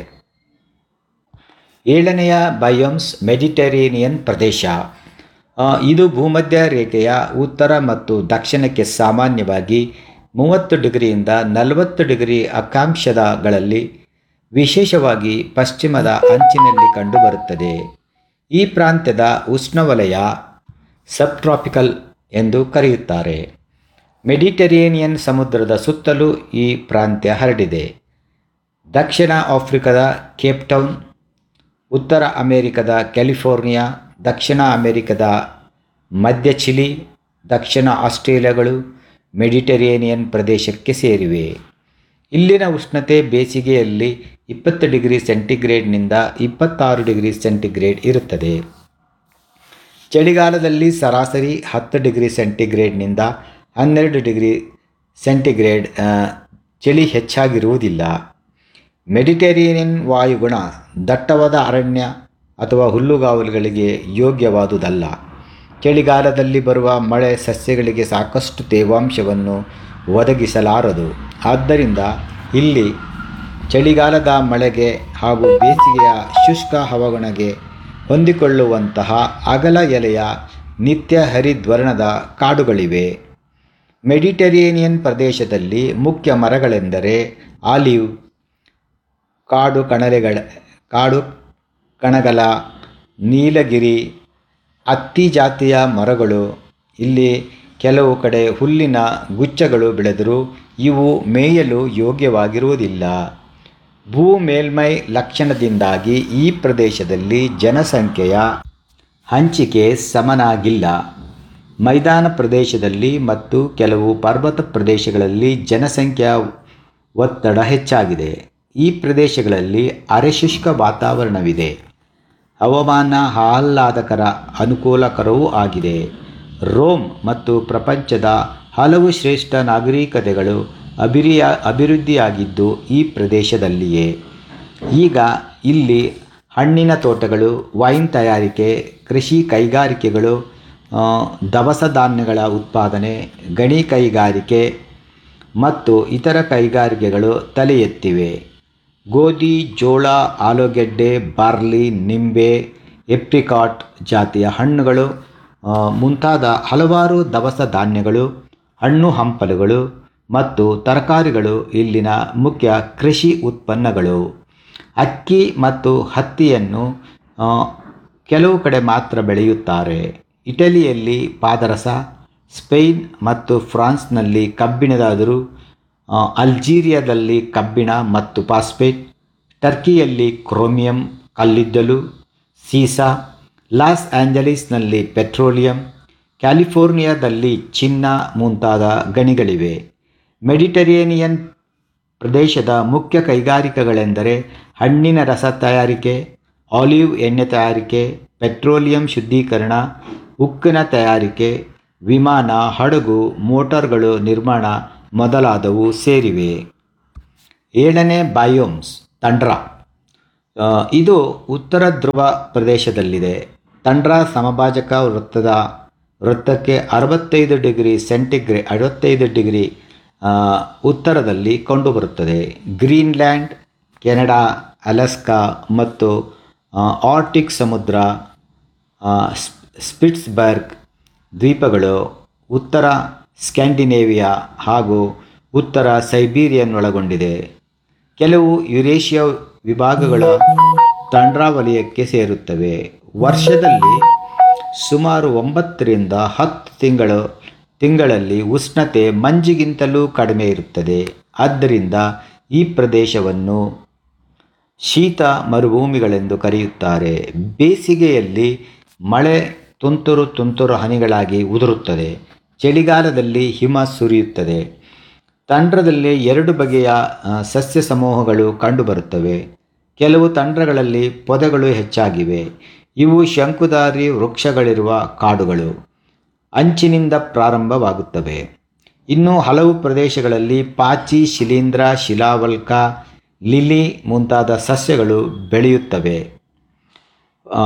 ಏಳನೆಯ ಬಯೋಮ್ಸ್ ಮೆಡಿಟರೇನಿಯನ್ ಪ್ರದೇಶ ಆ, ಇದು ಭೂಮಧ್ಯ ರೇಖೆಯ ಉತ್ತರ ಮತ್ತು ದಕ್ಷಿಣಕ್ಕೆ ಸಾಮಾನ್ಯವಾಗಿ ಮೂವತ್ತು ಡಿಗ್ರಿಯಿಂದ ನಲವತ್ತು ಡಿಗ್ರಿ ಅಕ್ಷಾಂಶದಗಳಲ್ಲಿ ವಿಶೇಷವಾಗಿ ಪಶ್ಚಿಮದ ಅಂಚಿನಲ್ಲಿ ಕಂಡುಬರುತ್ತದೆ ಈ ಪ್ರಾಂತ್ಯದ ಉಷ್ಣವಲಯ ಸಬ್ಟ್ರಾಪಿಕಲ್ ಎಂದು ಕರೆಯುತ್ತಾರೆ ಮೆಡಿಟರೇನಿಯನ್ ಸಮುದ್ರದ ಸುತ್ತಲೂ ಈ ಪ್ರಾಂತ್ಯ ಹರಡಿದೆ ದಕ್ಷಿಣ ಆಫ್ರಿಕಾದ ಕೇಪ್ಟೌನ್ ಉತ್ತರ ಅಮೆರಿಕದ ಕ್ಯಾಲಿಫೋರ್ನಿಯಾ ದಕ್ಷಿಣ ಅಮೆರಿಕದ ಮಧ್ಯ ಚಿಲಿ ದಕ್ಷಿಣ ಆಸ್ಟ್ರೇಲಿಯಾಗಳು ಮೆಡಿಟರೇನಿಯನ್ ಪ್ರದೇಶಕ್ಕೆ ಸೇರಿವೆ ಇಲ್ಲಿನ ಉಷ್ಣತೆ ಬೇಸಿಗೆಯಲ್ಲಿ ಇಪ್ಪತ್ತು ಡಿಗ್ರಿ ಸೆಂಟಿಗ್ರೇಡ್ನಿಂದ ಇಪ್ಪತ್ತಾರು ಡಿಗ್ರಿ ಸೆಂಟಿಗ್ರೇಡ್ ಇರುತ್ತದೆ ಚಳಿಗಾಲದಲ್ಲಿ ಸರಾಸರಿ ಹತ್ತು ಡಿಗ್ರಿ ಸೆಂಟಿಗ್ರೇಡ್ನಿಂದ ಹನ್ನೆರಡು ಡಿಗ್ರಿ ಸೆಂಟಿಗ್ರೇಡ್ ಆ, ಚಳಿ ಹೆಚ್ಚಾಗಿರುವುದಿಲ್ಲ ಮೆಡಿಟರೇನಿಯನ್ ವಾಯುಗುಣ ದಟ್ಟವಾದ ಅರಣ್ಯ ಅಥವಾ ಹುಲ್ಲುಗಾವಲುಗಳಿಗೆ ಯೋಗ್ಯವಾದುದಲ್ಲ ಚಳಿಗಾಲದಲ್ಲಿ ಬರುವ ಮಳೆ ಸಸ್ಯಗಳಿಗೆ ಸಾಕಷ್ಟು ತೇವಾಂಶವನ್ನು ಒದಗಿಸಲಾರದು ಆದ್ದರಿಂದ ಇಲ್ಲಿ ಚಳಿಗಾಲದ ಮಳೆಗೆ ಹಾಗೂ ಬೇಸಿಗೆಯ ಶುಷ್ಕ ಹವಾಗುಣಗೆ ಹೊಂದಿಕೊಳ್ಳುವಂತಹ ಅಗಲ ಎಲೆಯ ನಿತ್ಯ ಹರಿದ್ವರ್ಣದ ಕಾಡುಗಳಿವೆ ಮೆಡಿಟರೇನಿಯನ್ ಪ್ರದೇಶದಲ್ಲಿ ಮುಖ್ಯ ಮರಗಳೆಂದರೆ ಆಲಿವ್ ಕಾಡು ಕಣಲೆಗಳ ಕಾಡು ಕಣಗಲ ನೀಲಗಿರಿ ಹತ್ತಿ ಜಾತಿಯ ಮರಗಳು ಇಲ್ಲಿ ಕೆಲವು ಕಡೆ ಹುಲ್ಲಿನ ಗುಚ್ಛಗಳು ಬೆಳೆದರೂ ಇವು ಮೇಯಲು ಯೋಗ್ಯವಾಗಿರುವುದಿಲ್ಲ ಭೂ ಮೇಲ್ಮೈ ಲಕ್ಷಣದಿಂದಾಗಿ ಈ ಪ್ರದೇಶದಲ್ಲಿ ಜನಸಂಖ್ಯೆಯ ಹಂಚಿಕೆ ಸಮನಾಗಿಲ್ಲ ಮೈದಾನ ಪ್ರದೇಶದಲ್ಲಿ ಮತ್ತು ಕೆಲವು ಪರ್ವತ ಪ್ರದೇಶಗಳಲ್ಲಿ ಜನಸಂಖ್ಯಾ ಒತ್ತಡ ಹೆಚ್ಚಾಗಿದೆ ಈ ಪ್ರದೇಶಗಳಲ್ಲಿ ಅರೆಶುಷ್ಕ ವಾತಾವರಣವಿದೆ ಹವಾಮಾನ ಆಹ್ಲಾದಕರ ಅನುಕೂಲಕರವೂ ಆಗಿದೆ ರೋಮ್ ಮತ್ತು ಪ್ರಪಂಚದ ಹಲವು ಶ್ರೇಷ್ಠ ನಾಗರಿಕತೆಗಳು ಅಭಿರಿಯ ಅಭಿವೃದ್ಧಿಯಾಗಿದ್ದು ಈ ಪ್ರದೇಶದಲ್ಲಿಯೇ ಈಗ ಇಲ್ಲಿ ಹಣ್ಣಿನ ತೋಟಗಳು ವೈನ್ ತಯಾರಿಕೆ ಕೃಷಿ ಕೈಗಾರಿಕೆಗಳು ಆ, ದವಸ ಧಾನ್ಯಗಳ ಉತ್ಪಾದನೆ ಗಣಿ ಕೈಗಾರಿಕೆ ಮತ್ತು ಇತರ ಕೈಗಾರಿಕೆಗಳು ತಲೆ ಎತ್ತಿವೆ ಗೋಧಿ ಜೋಳ ಆಲೂಗೆಡ್ಡೆ ಬಾರ್ಲಿ ನಿಂಬೆ ಎಪ್ರಿಕಾಟ್ ಜಾತಿಯ ಹಣ್ಣುಗಳು ಆ, ಮುಂತಾದ ಹಲವಾರು ದವಸ ಧಾನ್ಯಗಳು ಹಣ್ಣು ಹಂಪಲುಗಳು ಮತ್ತು ತರಕಾರಿಗಳು ಇಲ್ಲಿನ ಮುಖ್ಯ ಕೃಷಿ ಉತ್ಪನ್ನಗಳು ಅಕ್ಕಿ ಮತ್ತು ಹತ್ತಿಯನ್ನು ಆ, ಕೆಲವು ಕಡೆ ಮಾತ್ರ ಬೆಳೆಯುತ್ತಾರೆ ಇಟಲಿಯಲ್ಲಿ ಪಾದರಸ ಸ್ಪೇನ್ ಮತ್ತು ಫ್ರಾನ್ಸ್ನಲ್ಲಿ ಕಬ್ಬಿಣದಾದರೂ ಆ, ಅಲ್ಜೀರಿಯಾದಲ್ಲಿ ಕಬ್ಬಿಣ ಮತ್ತು ಫಾಸ್ಫೇಟ್ ಟರ್ಕಿಯಲ್ಲಿ ಕ್ರೋಮಿಯಂ ಕಲ್ಲಿದ್ದಲು ಸೀಸಾ ಲಾಸ್ ಆಂಜಲೀಸ್ನಲ್ಲಿ ಪೆಟ್ರೋಲಿಯಂ ಕ್ಯಾಲಿಫೋರ್ನಿಯಾದಲ್ಲಿ ಚಿನ್ನ ಮುಂತಾದ ಗಣಿಗಳಿವೆ ಮೆಡಿಟರೇನಿಯನ್ ಪ್ರದೇಶದ ಮುಖ್ಯ ಕೈಗಾರಿಕೆಗಳೆಂದರೆ ಹಣ್ಣಿನ ರಸ ತಯಾರಿಕೆ ಆಲಿವ್ ಎಣ್ಣೆ ತಯಾರಿಕೆ ಪೆಟ್ರೋಲಿಯಂ ಶುದ್ಧೀಕರಣ ಉಕ್ಕಿನ ತಯಾರಿಕೆ ವಿಮಾನ ಹಡಗು ಮೋಟಾರ್ಗಳು ನಿರ್ಮಾಣ ಮೊದಲಾದವು ಸೇರಿವೆ ಏಳನೇ ಬಯೋಮ್ಸ್ ತಂಡ್ರಾ ಆ, ಇದು ಉತ್ತರ ಧ್ರುವ ಪ್ರದೇಶದಲ್ಲಿದೆ ತಂಡ್ರಾ ಸಮಭಾಜಕ ವೃತ್ತದ ವೃತ್ತಕ್ಕೆ ಅರವತ್ತೈದು ಡಿಗ್ರಿ ಸೆಂಟಿಗ್ರೇ ಅರವತ್ತೈದು ಡಿಗ್ರಿ ಆ, ಉತ್ತರದಲ್ಲಿ ಕಂಡುಬರುತ್ತದೆ ಗ್ರೀನ್ಲ್ಯಾಂಡ್ ಕೆನಡಾ ಅಲಸ್ಕಾ ಮತ್ತು ಆ, ಆರ್ಟಿಕ್ ಸಮುದ್ರ ಆ, ಸ್ಪ್- ಸ್ಪಿಟ್ಸ್ಬರ್ಗ್ ದ್ವೀಪಗಳು ಉತ್ತರ ಸ್ಕ್ಯಾಂಡಿನೇವಿಯಾ ಹಾಗೂ ಉತ್ತರ ಸೈಬೀರಿಯನ್ ಒಳಗೊಂಡಿದೆ ಕೆಲವು ಯುರೇಷಿಯಾ ವಿಭಾಗಗಳ ತಂಡ್ರಾ ವಲಯಕ್ಕೆ ಸೇರುತ್ತವೆ ವರ್ಷದಲ್ಲಿ ಸುಮಾರು ಒಂಬತ್ತರಿಂದ ಹತ್ತು ತಿಂಗಳು ತಿಂಗಳಲ್ಲಿ ಉಷ್ಣತೆ ಮಂಜಿಗಿಂತಲೂ ಕಡಿಮೆ ಇರುತ್ತದೆ ಆದ್ದರಿಂದ ಈ ಪ್ರದೇಶವನ್ನು ಶೀತ ಮರುಭೂಮಿಗಳೆಂದು ಕರೆಯುತ್ತಾರೆ ಬೇಸಿಗೆಯಲ್ಲಿ ಮಳೆ ತುಂತುರು ತುಂತುರು ಹನಿಗಳಾಗಿ ಉದುರುತ್ತದೆ ಚಳಿಗಾಲದಲ್ಲಿ ಹಿಮ ಸುರಿಯುತ್ತದೆ ತಂಡ್ರದಲ್ಲಿ ಎರಡು ಬಗೆಯ ಆ, ಸಸ್ಯ ಸಮೂಹಗಳು ಕಂಡುಬರುತ್ತವೆ ಕೆಲವು ತಂಡ್ರಗಳಲ್ಲಿ ಪೊದೆಗಳು ಹೆಚ್ಚಾಗಿವೆ ಇವು ಶಂಕುಧಾರಿ ವೃಕ್ಷಗಳಿರುವ ಕಾಡುಗಳು ಅಂಚಿನಿಂದ ಪ್ರಾರಂಭವಾಗುತ್ತವೆ ಇನ್ನು ಹಲವು ಪ್ರದೇಶಗಳಲ್ಲಿ ಪಾಚಿ ಶಿಲೀಂಧ್ರ ಶಿಲಾವಲ್ಕ ಲಿಲಿ ಮುಂತಾದ ಸಸ್ಯಗಳು ಬೆಳೆಯುತ್ತವೆ ಆ,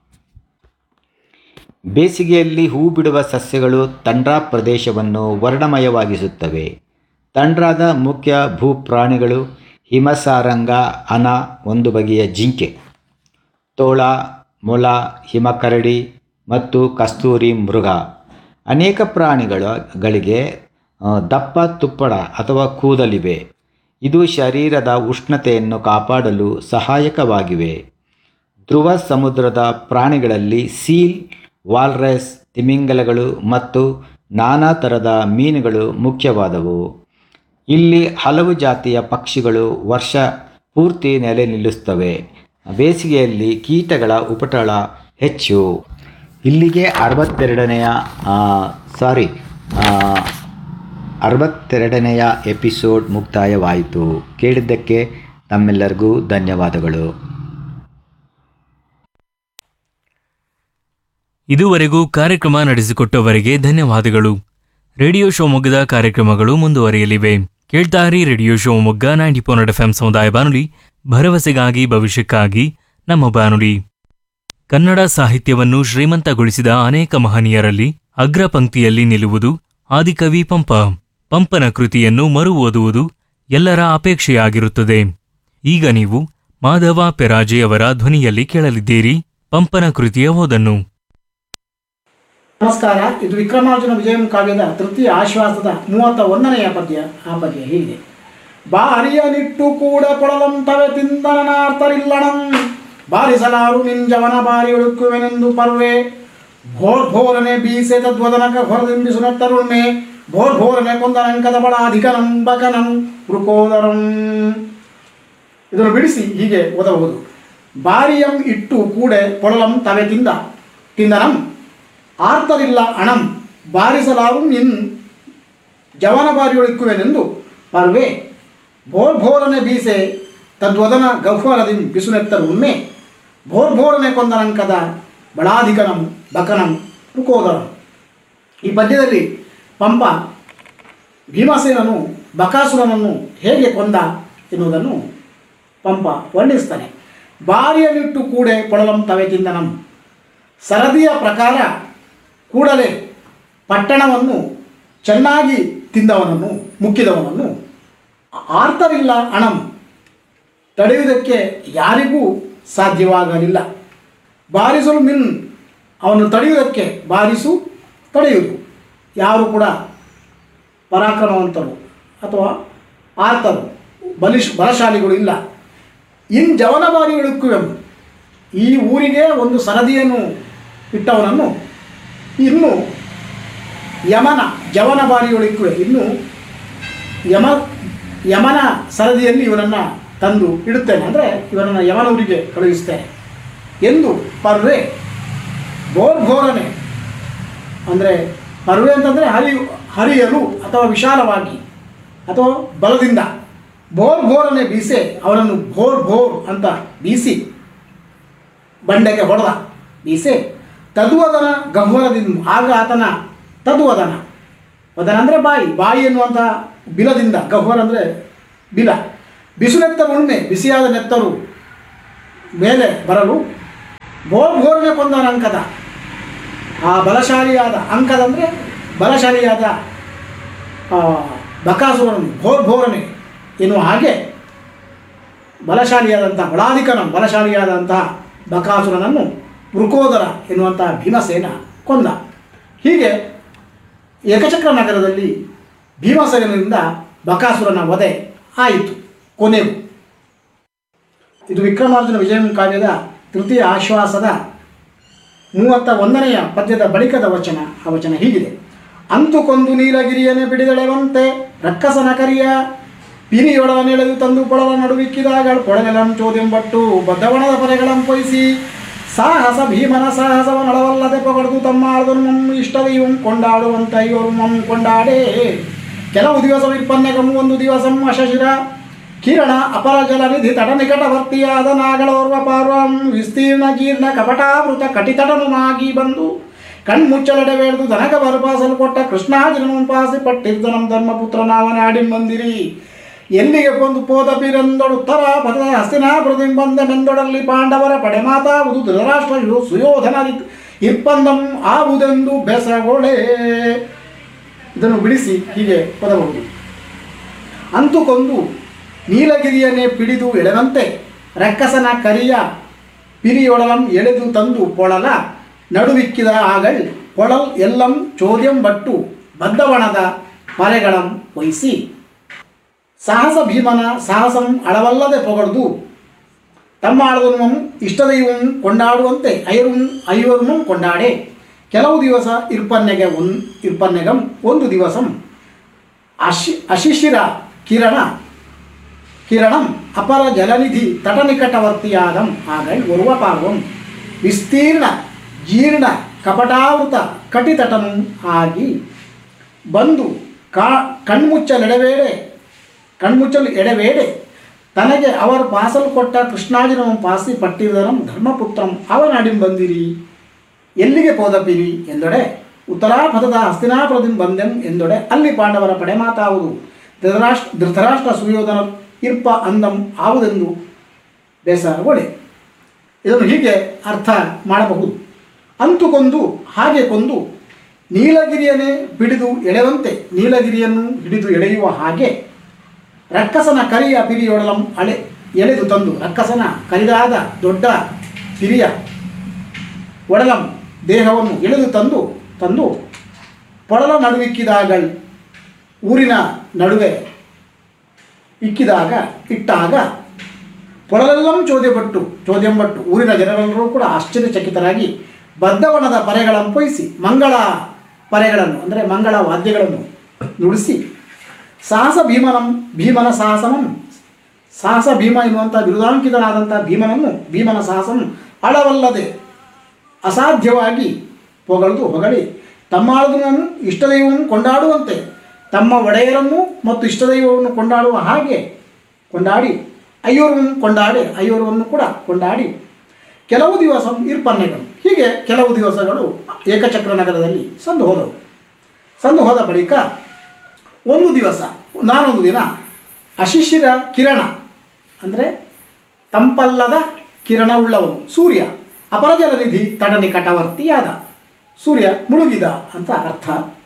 ಬೇಸಿಗೆಯಲ್ಲಿ ಹೂ ಬಿಡುವ ಸಸ್ಯಗಳು ತಂಡ್ರಾ ಪ್ರದೇಶವನ್ನು ವರ್ಣಮಯವಾಗಿಸುತ್ತವೆ ತಂಡ್ರಾದ ಮುಖ್ಯ ಭೂಪ್ರಾಣಿಗಳು ಹಿಮಸಾರಂಗ ಅನ ಒಂದು ಬಗೆಯ ಜಿಂಕೆ ತೋಳ ಮೊಲ ಹಿಮಕರಡಿ ಮತ್ತು ಕಸ್ತೂರಿ ಮೃಗ ಅನೇಕ ಪ್ರಾಣಿಗಳ ಗಳಿಗೆ ಆ, ದಪ್ಪ ತುಪ್ಪಡ ಅಥವಾ ಕೂದಲಿವೆ ಇದು ಶರೀರದ ಉಷ್ಣತೆಯನ್ನು ಕಾಪಾಡಲು ಸಹಾಯಕವಾಗಿವೆ ಧ್ರುವ ಸಮುದ್ರದ ಪ್ರಾಣಿಗಳಲ್ಲಿ ಸೀಲ್ ವಾಲ್ರಸ್ ತಿಮಿಂಗಲಗಳು ಮತ್ತು ನಾನಾ ಥರದ ಮೀನುಗಳು ಮುಖ್ಯವಾದವು ಇಲ್ಲಿ ಹಲವು ಜಾತಿಯ ಪಕ್ಷಿಗಳು ವರ್ಷ ಪೂರ್ತಿ ನೆಲೆ ನಿಲ್ಲಿಸುತ್ತವೆ ಬೇಸಿಗೆಯಲ್ಲಿ ಕೀಟಗಳ ಉಪಟಳ ಹೆಚ್ಚು ಇಲ್ಲಿಗೆ ಅರವತ್ತೆರಡನೆಯ ಸಾರಿ ಅರವತ್ತೆರಡನೆಯ ಎಪಿಸೋಡ್ ಮುಕ್ತಾಯವಾಯಿತು ಕೇಳಿದ್ದಕ್ಕೆ ತಮ್ಮೆಲ್ಲರಿಗೂ ಧನ್ಯವಾದಗಳು ಇದುವರೆಗೂ ಕಾರ್ಯಕ್ರಮ ನಡೆಸಿಕೊಟ್ಟವರಿಗೆ ಧನ್ಯವಾದಗಳು ರೇಡಿಯೋ ಶಿವಮೊಗ್ಗದ ಕಾರ್ಯಕ್ರಮಗಳು ಮುಂದುವರಿಯಲಿವೆ ಕೇಳ್ತಾರಿ radio Shivamogga ninety four F M ಸಮುದಾಯ ಬಾನುಲಿ ಭರವಸೆಗಾಗಿ ಭವಿಷ್ಯಕ್ಕಾಗಿ ನಮ್ಮ ಬಾನುಲಿ ಕನ್ನಡ ಸಾಹಿತ್ಯವನ್ನು ಶ್ರೀಮಂತಗೊಳಿಸಿದ ಅನೇಕ ಮಹನೀಯರಲ್ಲಿ ಅಗ್ರ ಪಂಕ್ತಿಯಲ್ಲಿ ನಿಲ್ಲುವುದು ಆದಿಕವಿ ಪಂಪ ಪಂಪನ ಕೃತಿಯನ್ನು ಮರು ಓದುವುದು ಎಲ್ಲರ ಅಪೇಕ್ಷೆಯಾಗಿರುತ್ತದೆ ಈಗ ನೀವು ಮಾಧವ ಪೆರಾಜೆಯವರ ಧ್ವನಿಯಲ್ಲಿ ಕೇಳಲಿದ್ದೀರಿ ಪಂಪನ ಕೃತಿಯ ಓದನ್ನು ನಮಸ್ಕಾರ ಇದು ವಿಕ್ರಮಾರ್ಜುನ ವಿಜಯಂ ಕಾವ್ಯದ ತೃತೀಯ ಆಶ್ವಾಸದ ಮೂವತ್ತ ಒಂದನೆಯ ಪದ್ಯ ಆ ಪದ್ಯ ಹೀಗಿದೆ ಬಾರಿಯ ನಿಟ್ಟು ಕೂಡ ಪೊಳಲಂ ತವೆ ತಿಂದನಾರ್ತರಿಲ್ಲಣಂ ಬಾರಿಸಲಾರು ನಿಂಜವನ ಬಾರಿ ಒಳುಕುವೆನೆಂದು ಪರ್ವೆ ಭೋರ್ ಭೋರನೆ ಬೀಸೆ ತದ್ವದನಕ ಹೊರದಿಂಬಿಸುನ ತರುಣ್ಮೆ ಭೋರ್ ಭೋರನೆ ಕೊಂದನಂಕದ ಬಳ ಅಧಿಕನಂ ಬಕನಂ ವೃಕೋದರಂ ಇದನ್ನು ಬಿಡಿಸಿ ಹೀಗೆ ಓದಬಹುದು ಬಾರಿಯಂ ಇಟ್ಟು ಕೂಡೆ ಪೊಳಲಂ ತವೆ ತಿಂದ ತಿಂದನಂ ಆರ್ತರಿಲ್ಲ ಅಣಂ ಬಾರಿಸಲಾರು ನಿನ್ ಜವನ ಬಾರಿಯೊಳಿಕ್ಕುವೆನೆಂದು ಪರ್ವೆ ಭೋರ್ ಭೋರನೆ ಬೀಸೆ ತದ್ವದನ ಗಹ್ವರದಿ ಬಿಸುನೆತ್ತರು ಉಮ್ಮೆ ಭೋರ್ ಭೋರನೆ ಕೊಂದನಂಕದ ಬಳಾಧಿಕನಂ ಬಕನಂ ರುಕೋದರಂ ಈ ಪದ್ಯದಲ್ಲಿ ಪಂಪ ಭೀಮಸೇನನು ಬಕಾಸುರನನ್ನು ಹೇಗೆ ಕೊಂದ ಎನ್ನುವುದನ್ನು ಪಂಪ ವರ್ಣಿಸ್ತಾನೆ ಬಾರಿಯಲ್ಲಿಟ್ಟು ಕೂಡೆ ಪೊಳಲಂ ತವೆ ತಿಂದನಂ ಸರದಿಯ ಪ್ರಕಾರ ಕೂಡಲೇ ಪಟ್ಟಣವನ್ನು ಚೆನ್ನಾಗಿ ತಿಂದವನನ್ನು ಮುಕ್ಕಿದವನನ್ನು ಆರ್ತರಿಲ್ಲ ಅಣಂ ತಡೆಯುವುದಕ್ಕೆ ಯಾರಿಗೂ ಸಾಧ್ಯವಾಗಲಿಲ್ಲ ಬಾರಿಸಲು ಮಿನ್ ಅವನು ತಡೆಯುವುದಕ್ಕೆ ಬಾರಿಸು ತಡೆಯುವುದು ಯಾರು ಕೂಡ ಪರಾಕ್ರಮವಂತರು ಅಥವಾ ಆರ್ತರು ಬಲಿಶ್ ಬಲಶಾಲಿಗಳು ಇಲ್ಲ ಇನ್ ಜವನ ಬಾರಿ ಇಳುಕುವೆಂ ಈ ಊರಿಗೆ ಒಂದು ಸರದಿಯನ್ನು ಇಟ್ಟವನನ್ನು ಇನ್ನು ಯಮನ ಜವನ ಬಾರಿಯೊಳಿಕ್ಕುವೆ ಇನ್ನು ಯಮ ಯಮನ ಸರದಿಯಲ್ಲಿ ಇವನನ್ನು ತಂದು ಇಡುತ್ತೇನೆ ಅಂದರೆ ಇವನನ್ನು ಯಮನೂರಿಗೆ ಕಳುಹಿಸ್ತೇನೆ ಎಂದು ಪರ್ವೆ ಬೋರ್ ಘೋರನೆ ಅಂದರೆ ಪರ್ವೆ ಅಂತಂದರೆ ಹರಿ ಹರಿಯಲು ಅಥವಾ ವಿಶಾಲವಾಗಿ ಅಥವಾ ಬಲದಿಂದ ಬೋರ್ ಘೋರನೆ ಬೀಸೆ ಅವನನ್ನು ಭೋರ್ ಭೋರ್ ಅಂತ ಬೀಸಿ ಬಂಡೆಗೆ ಹೊಡೆದ ಬೀಸೆ ತದ್ವದನ ಗಹ್ವರದಿಂದ ಆಗ ಆತನ ತದ್ವದನ ವದನ ಅಂದರೆ ಬಾಯಿ ಬಾಯಿ ಎನ್ನುವಂಥ ಬಿಲದಿಂದ ಗಹ್ವರ ಅಂದರೆ ಬಿಲ ಬಿಸು ನೆತ್ತರು ಉಣ್ಮೆ ಬಿಸಿಯಾದ ನೆತ್ತರು ಮೇಲೆ ಬರಲು ಬೋರ್ ಬೋರ್ನೆ ಕೊಂದನ ಅಂಕದ ಆ ಬಲಶಾಲಿಯಾದ ಅಂಕದಂದರೆ ಬಲಶಾಲಿಯಾದ ಆ, ಬಕಾಸುರನು ಭೋರ್ ಭೋರನೆ ಎನ್ನುವ ಹಾಗೆ ಬಲಶಾಲಿಯಾದಂತಹ ಬಲಾಧಿಕನ ಬಲಶಾಲಿಯಾದಂತಹ ಬಕಾಸುರನನ್ನು ವೃಕೋದರ ಎನ್ನುವಂತಹ ಭೀಮಸೇನ ಕೊಂದ ಹೀಗೆ ಏಕಚಕ್ರ ನಗರದಲ್ಲಿ ಭೀಮಸೇನರಿಂದ ಬಕಾಸುರನ ವಧೆ ಆಯಿತು ಕೊನೆಗೂ ಇದು ವಿಕ್ರಮಾರ್ಜುನ ವಿಜಯಂ ಕಾವ್ಯದ ತೃತೀಯ ಆಶ್ವಾಸದ ಮೂವತ್ತ ಒಂದನೆಯ ಪದ್ಯದ ಬಳಿಕದ ವಚನ ಆ ವಚನ ಹೀಗಿದೆ ಅಂತು ಕೊಂದು ನೀಲಗಿರಿಯನ್ನೇ ಬಿಡಿದಳೆವಂತೆ ರಕ್ಕಸನ ಕರಿಯ ಪಿರಿಯೊಡನೆಳೆದು ತಂದು ಪೊಳಲ ನಡುವಿಕ್ಕಿದಾಗ ಪೊಳನೆಲಂ ಚೋದೆಂಬಟ್ಟು ಬದ್ದವಣದ ಪರೆಗಳಂ ಪೊಯ್ಸಿ ಸಾಹಸ ಭೀಮನ ಸಾಹಸವನಳವಲ್ಲದೆ ಪೊಗಡ್ದು ತಮ್ಮ ಆಳ್ದನು ಮಮ್ ಇಷ್ಟದೈವಂ ಕೊಂಡಾಡುವಂತ ಇವರು ಮಮ್ ಕೊಂಡಾಡೇ ಕೆಲವು ದಿವಸ ವಿಪ್ಪನ್ನೆಗಂ ಒಂದು ದಿವಸಂ ಅಶಶಿರ ಕಿರಣ ಅಪರ ಜಲನಿಧಿ ತಟ ನಿಕಟವರ್ತಿಯಾದ ನಾಗಳೋರ್ವ ಪಾರ್ವಂ ವಿಸ್ತೀರ್ಣ ಜೀರ್ಣ ಕಪಟಾವೃತ ಕಟಿತಟನುನಾಗಿ ಬಂದು ಕಣ್ಮುಚ್ಚಲಡೆಬೇಡ್ದು ದನಕ ಬರಪಾಸಲು ಕೊಟ್ಟ ಕೃಷ್ಣಾಜಿನ ಪಾಸಿ ಪಟ್ಟಿರ್ದನಂ ಧರ್ಮಪುತ್ರ ನಾವನಾಡಿ ಬಂದಿರಿ ಎಲ್ಲಿಗೆ ಬಂದು ಪೋದ ಬೀರೆಂದೊಡು ಉತ್ತರ ಪದ ಹಸ್ತಿನಾಪುರದಿಂದ ಬಂದನೆಂದೊಡಲ್ಲಿ ಪಾಂಡವರ ಪಡೆ ಮಾತಾವುದು ಧೃತರಾಷ್ಟ್ರ ಯು- ಸುಯೋಧನ ಇಪ್ಪಂದಂ ಆವುದೆಂದು ಬೆಸಗೊಳೆ ಇದನ್ನು ಬಿಡಿಸಿ ಹೀಗೆ ಪದಬಹುದು ಅಂತು ಕೊಂದು ನೀಲಗಿರಿಯನ್ನೇ ಪಿಡಿದು ಎಳೆದಂತೆ ರಕ್ಕಸನ ಕರಿಯ ಪಿರಿಯೊಳಲಂ ಎಳೆದು ತಂದು ಪೊಳಲ ನಡುವಿಕ್ಕಿದ ಆಗಳ್ ಪೊಳಲ್ ಎಲ್ಲಂ ಚೋದ್ಯಂ ಬಟ್ಟು ಬದ್ದವಣದ ಪರೆಗಳಂ ವಹಿಸಿ ಸಾಹಸ ಭೀಮನ ಸಾಹಸಂ ಅಳವಲ್ಲದೆ ಪೊಗಡ್ದು ತಮ್ಮ ಆಳುವನು ಇಷ್ಟದೈವಂ ಕೊಂಡಾಡುವಂತೆ ಐರು ಐವರುನು ಕೊಂಡಾಡೆ ಕೆಲವು ದಿವಸ ಇರ್ಪನ್ನೆಗೆ ಒನ್ ಇರ್ಪನ್ನೆಗಂ ಒಂದು ದಿವಸಂ ಅಶಿ ಅಶಿಶಿರ ಕಿರಣ ಕಿರಣಂ ಅಪರ ಜಲನಿಧಿ ತಟನಿಕಟವರ್ತಿಯಾದಂ ಆಗಳ್ ಒರುವ ಪಾರ್ವಂ ವಿಸ್ತೀರ್ಣ ಜೀರ್ಣ ಕಪಟಾವೃತ ಕಟಿತಟನು ಆಗಿ ಬಂದು ಕಾ ಕಣ್ಮುಚ್ಚಲೆಡಬೇಡೆ ಕಣ್ಮುಚ್ಚಲು ಎಡಬೇಡೆ ತನಗೆ ಅವರು ಪಾಸಲು ಕೊಟ್ಟ ಕೃಷ್ಣಾಜಿನವಂ ಪಾಸಿ ಪಟ್ಟಿದರಂ ಧರ್ಮಪುತ್ರಂ ಅವನಾಡಿಂ ಬಂದಿರಿ ಎಲ್ಲಿಗೆ ಪೋದಪಿರಿ ಎಂದೊಡೆ ಉತ್ತರಾಪಥದ ಹಸ್ತಿನಾಪುರದಿಂದ ಬಂದೆಂ ಎಂದೊಡೆ ಅಲ್ಲಿ ಪಾಂಡವರ ಪಡೆ ಮಾತಾವುದು ಧೃತರಾಷ್ಟ್ರ ಧೃತರಾಷ್ಟ್ರ ಸುಯೋಧನ ಇರ್ಪ ಅಂದಂ ಆವುದೆಂದು ಬೇಸರಗೊಡೆ ಇದನ್ನು ಹೀಗೆ ಅರ್ಥ ಮಾಡಬಹುದು ಅಂತು ಕೊಂದು ಹಾಗೆ ಕೊಂದು ನೀಲಗಿರಿಯನ್ನೇ ಹಿಡಿದು ಎಳೆವಂತೆ ನೀಲಗಿರಿಯನ್ನು ಹಿಡಿದು ಎಳೆಯುವ ಹಾಗೆ ರಕ್ಕಸನ ಕರಿಯ ಪಿರಿಯೊಡಲಂ ಅಳೆ ಎಳೆದು ತಂದು ರಕ್ಕಸನ ಕರಿದಾದ ದೊಡ್ಡ ಪಿರಿಯ ಒಡಲಂ ದೇಹವನ್ನು ಎಳೆದು ತಂದು ತಂದು ಪೊಳಲ ನಡುವಿಕ್ಕಿದಾಗ ಊರಿನ ನಡುವೆ ಇಕ್ಕಿದಾಗ ಇಟ್ಟಾಗ ಪೊಳಲೆಲ್ಲಂ ಚೋದ್ಯಪಟ್ಟು ಚೋದ್ಯಂಬಟ್ಟು ಊರಿನ ಜನರೆಲ್ಲರೂ ಕೂಡ ಆಶ್ಚರ್ಯಚಕಿತರಾಗಿ ಬದ್ದವಣದ ಪರೆಗಳನ್ನು ಪೊಯ್ಸಿ ಮಂಗಳ ಪರೆಗಳನ್ನು ಅಂದರೆ ಮಂಗಳ ವಾದ್ಯಗಳನ್ನು ನುಡಿಸಿ ಸಾಹಸ ಭೀಮನಂ ಭೀಮನ ಸಾಹಸಮಂ ಸಾಹಸ ಭೀಮ ಎನ್ನುವಂಥ ಬಿರುದಾಂಕಿತನಾದಂಥ ಭೀಮನನ್ನು ಭೀಮನ ಸಾಹಸಂ ಅಳವಲ್ಲದೆ ಅಸಾಧ್ಯವಾಗಿ ಹೊಗಳ್ದು ಹೊಗಳಿ ತಮ್ಮಾಳದನ್ನು ಇಷ್ಟದೈವವನ್ನು ಕೊಂಡಾಡುವಂತೆ ತಮ್ಮ ಒಡೆಯರನ್ನು ಮತ್ತು ಇಷ್ಟದೈವವನ್ನು ಕೊಂಡಾಡುವ ಹಾಗೆ ಕೊಂಡಾಡಿ ಅಯ್ಯೋರವನ್ನು ಕೊಂಡಾಡಿ ಅಯ್ಯೋರವನ್ನು ಕೂಡ ಕೊಂಡಾಡಿ ಕೆಲವು ದಿವಸ ಇರ್ಪನ್ನೆಗಳು ಹೀಗೆ ಕೆಲವು ದಿವಸಗಳು ಏಕಚಕ್ರ ನಗರದಲ್ಲಿ ಸಂದು ಹೋದವು ಸಂದು ಹೋದ ಬಳಿಕ ಒಂದು ದಿವಸ ನಾನೊಂದು ದಿನ ಅಶಿಶಿರ ಕಿರಣ ಅಂದರೆ ತಂಪಲ್ಲದ ಕಿರಣವುಳ್ಳವನು ಸೂರ್ಯ ಅಪರಜಲ ನಿಧಿ ತಡನಿಕಟವರ್ತಿಯಾದ ಸೂರ್ಯ ಮುಳುಗಿದ ಅಂತ ಅರ್ಥ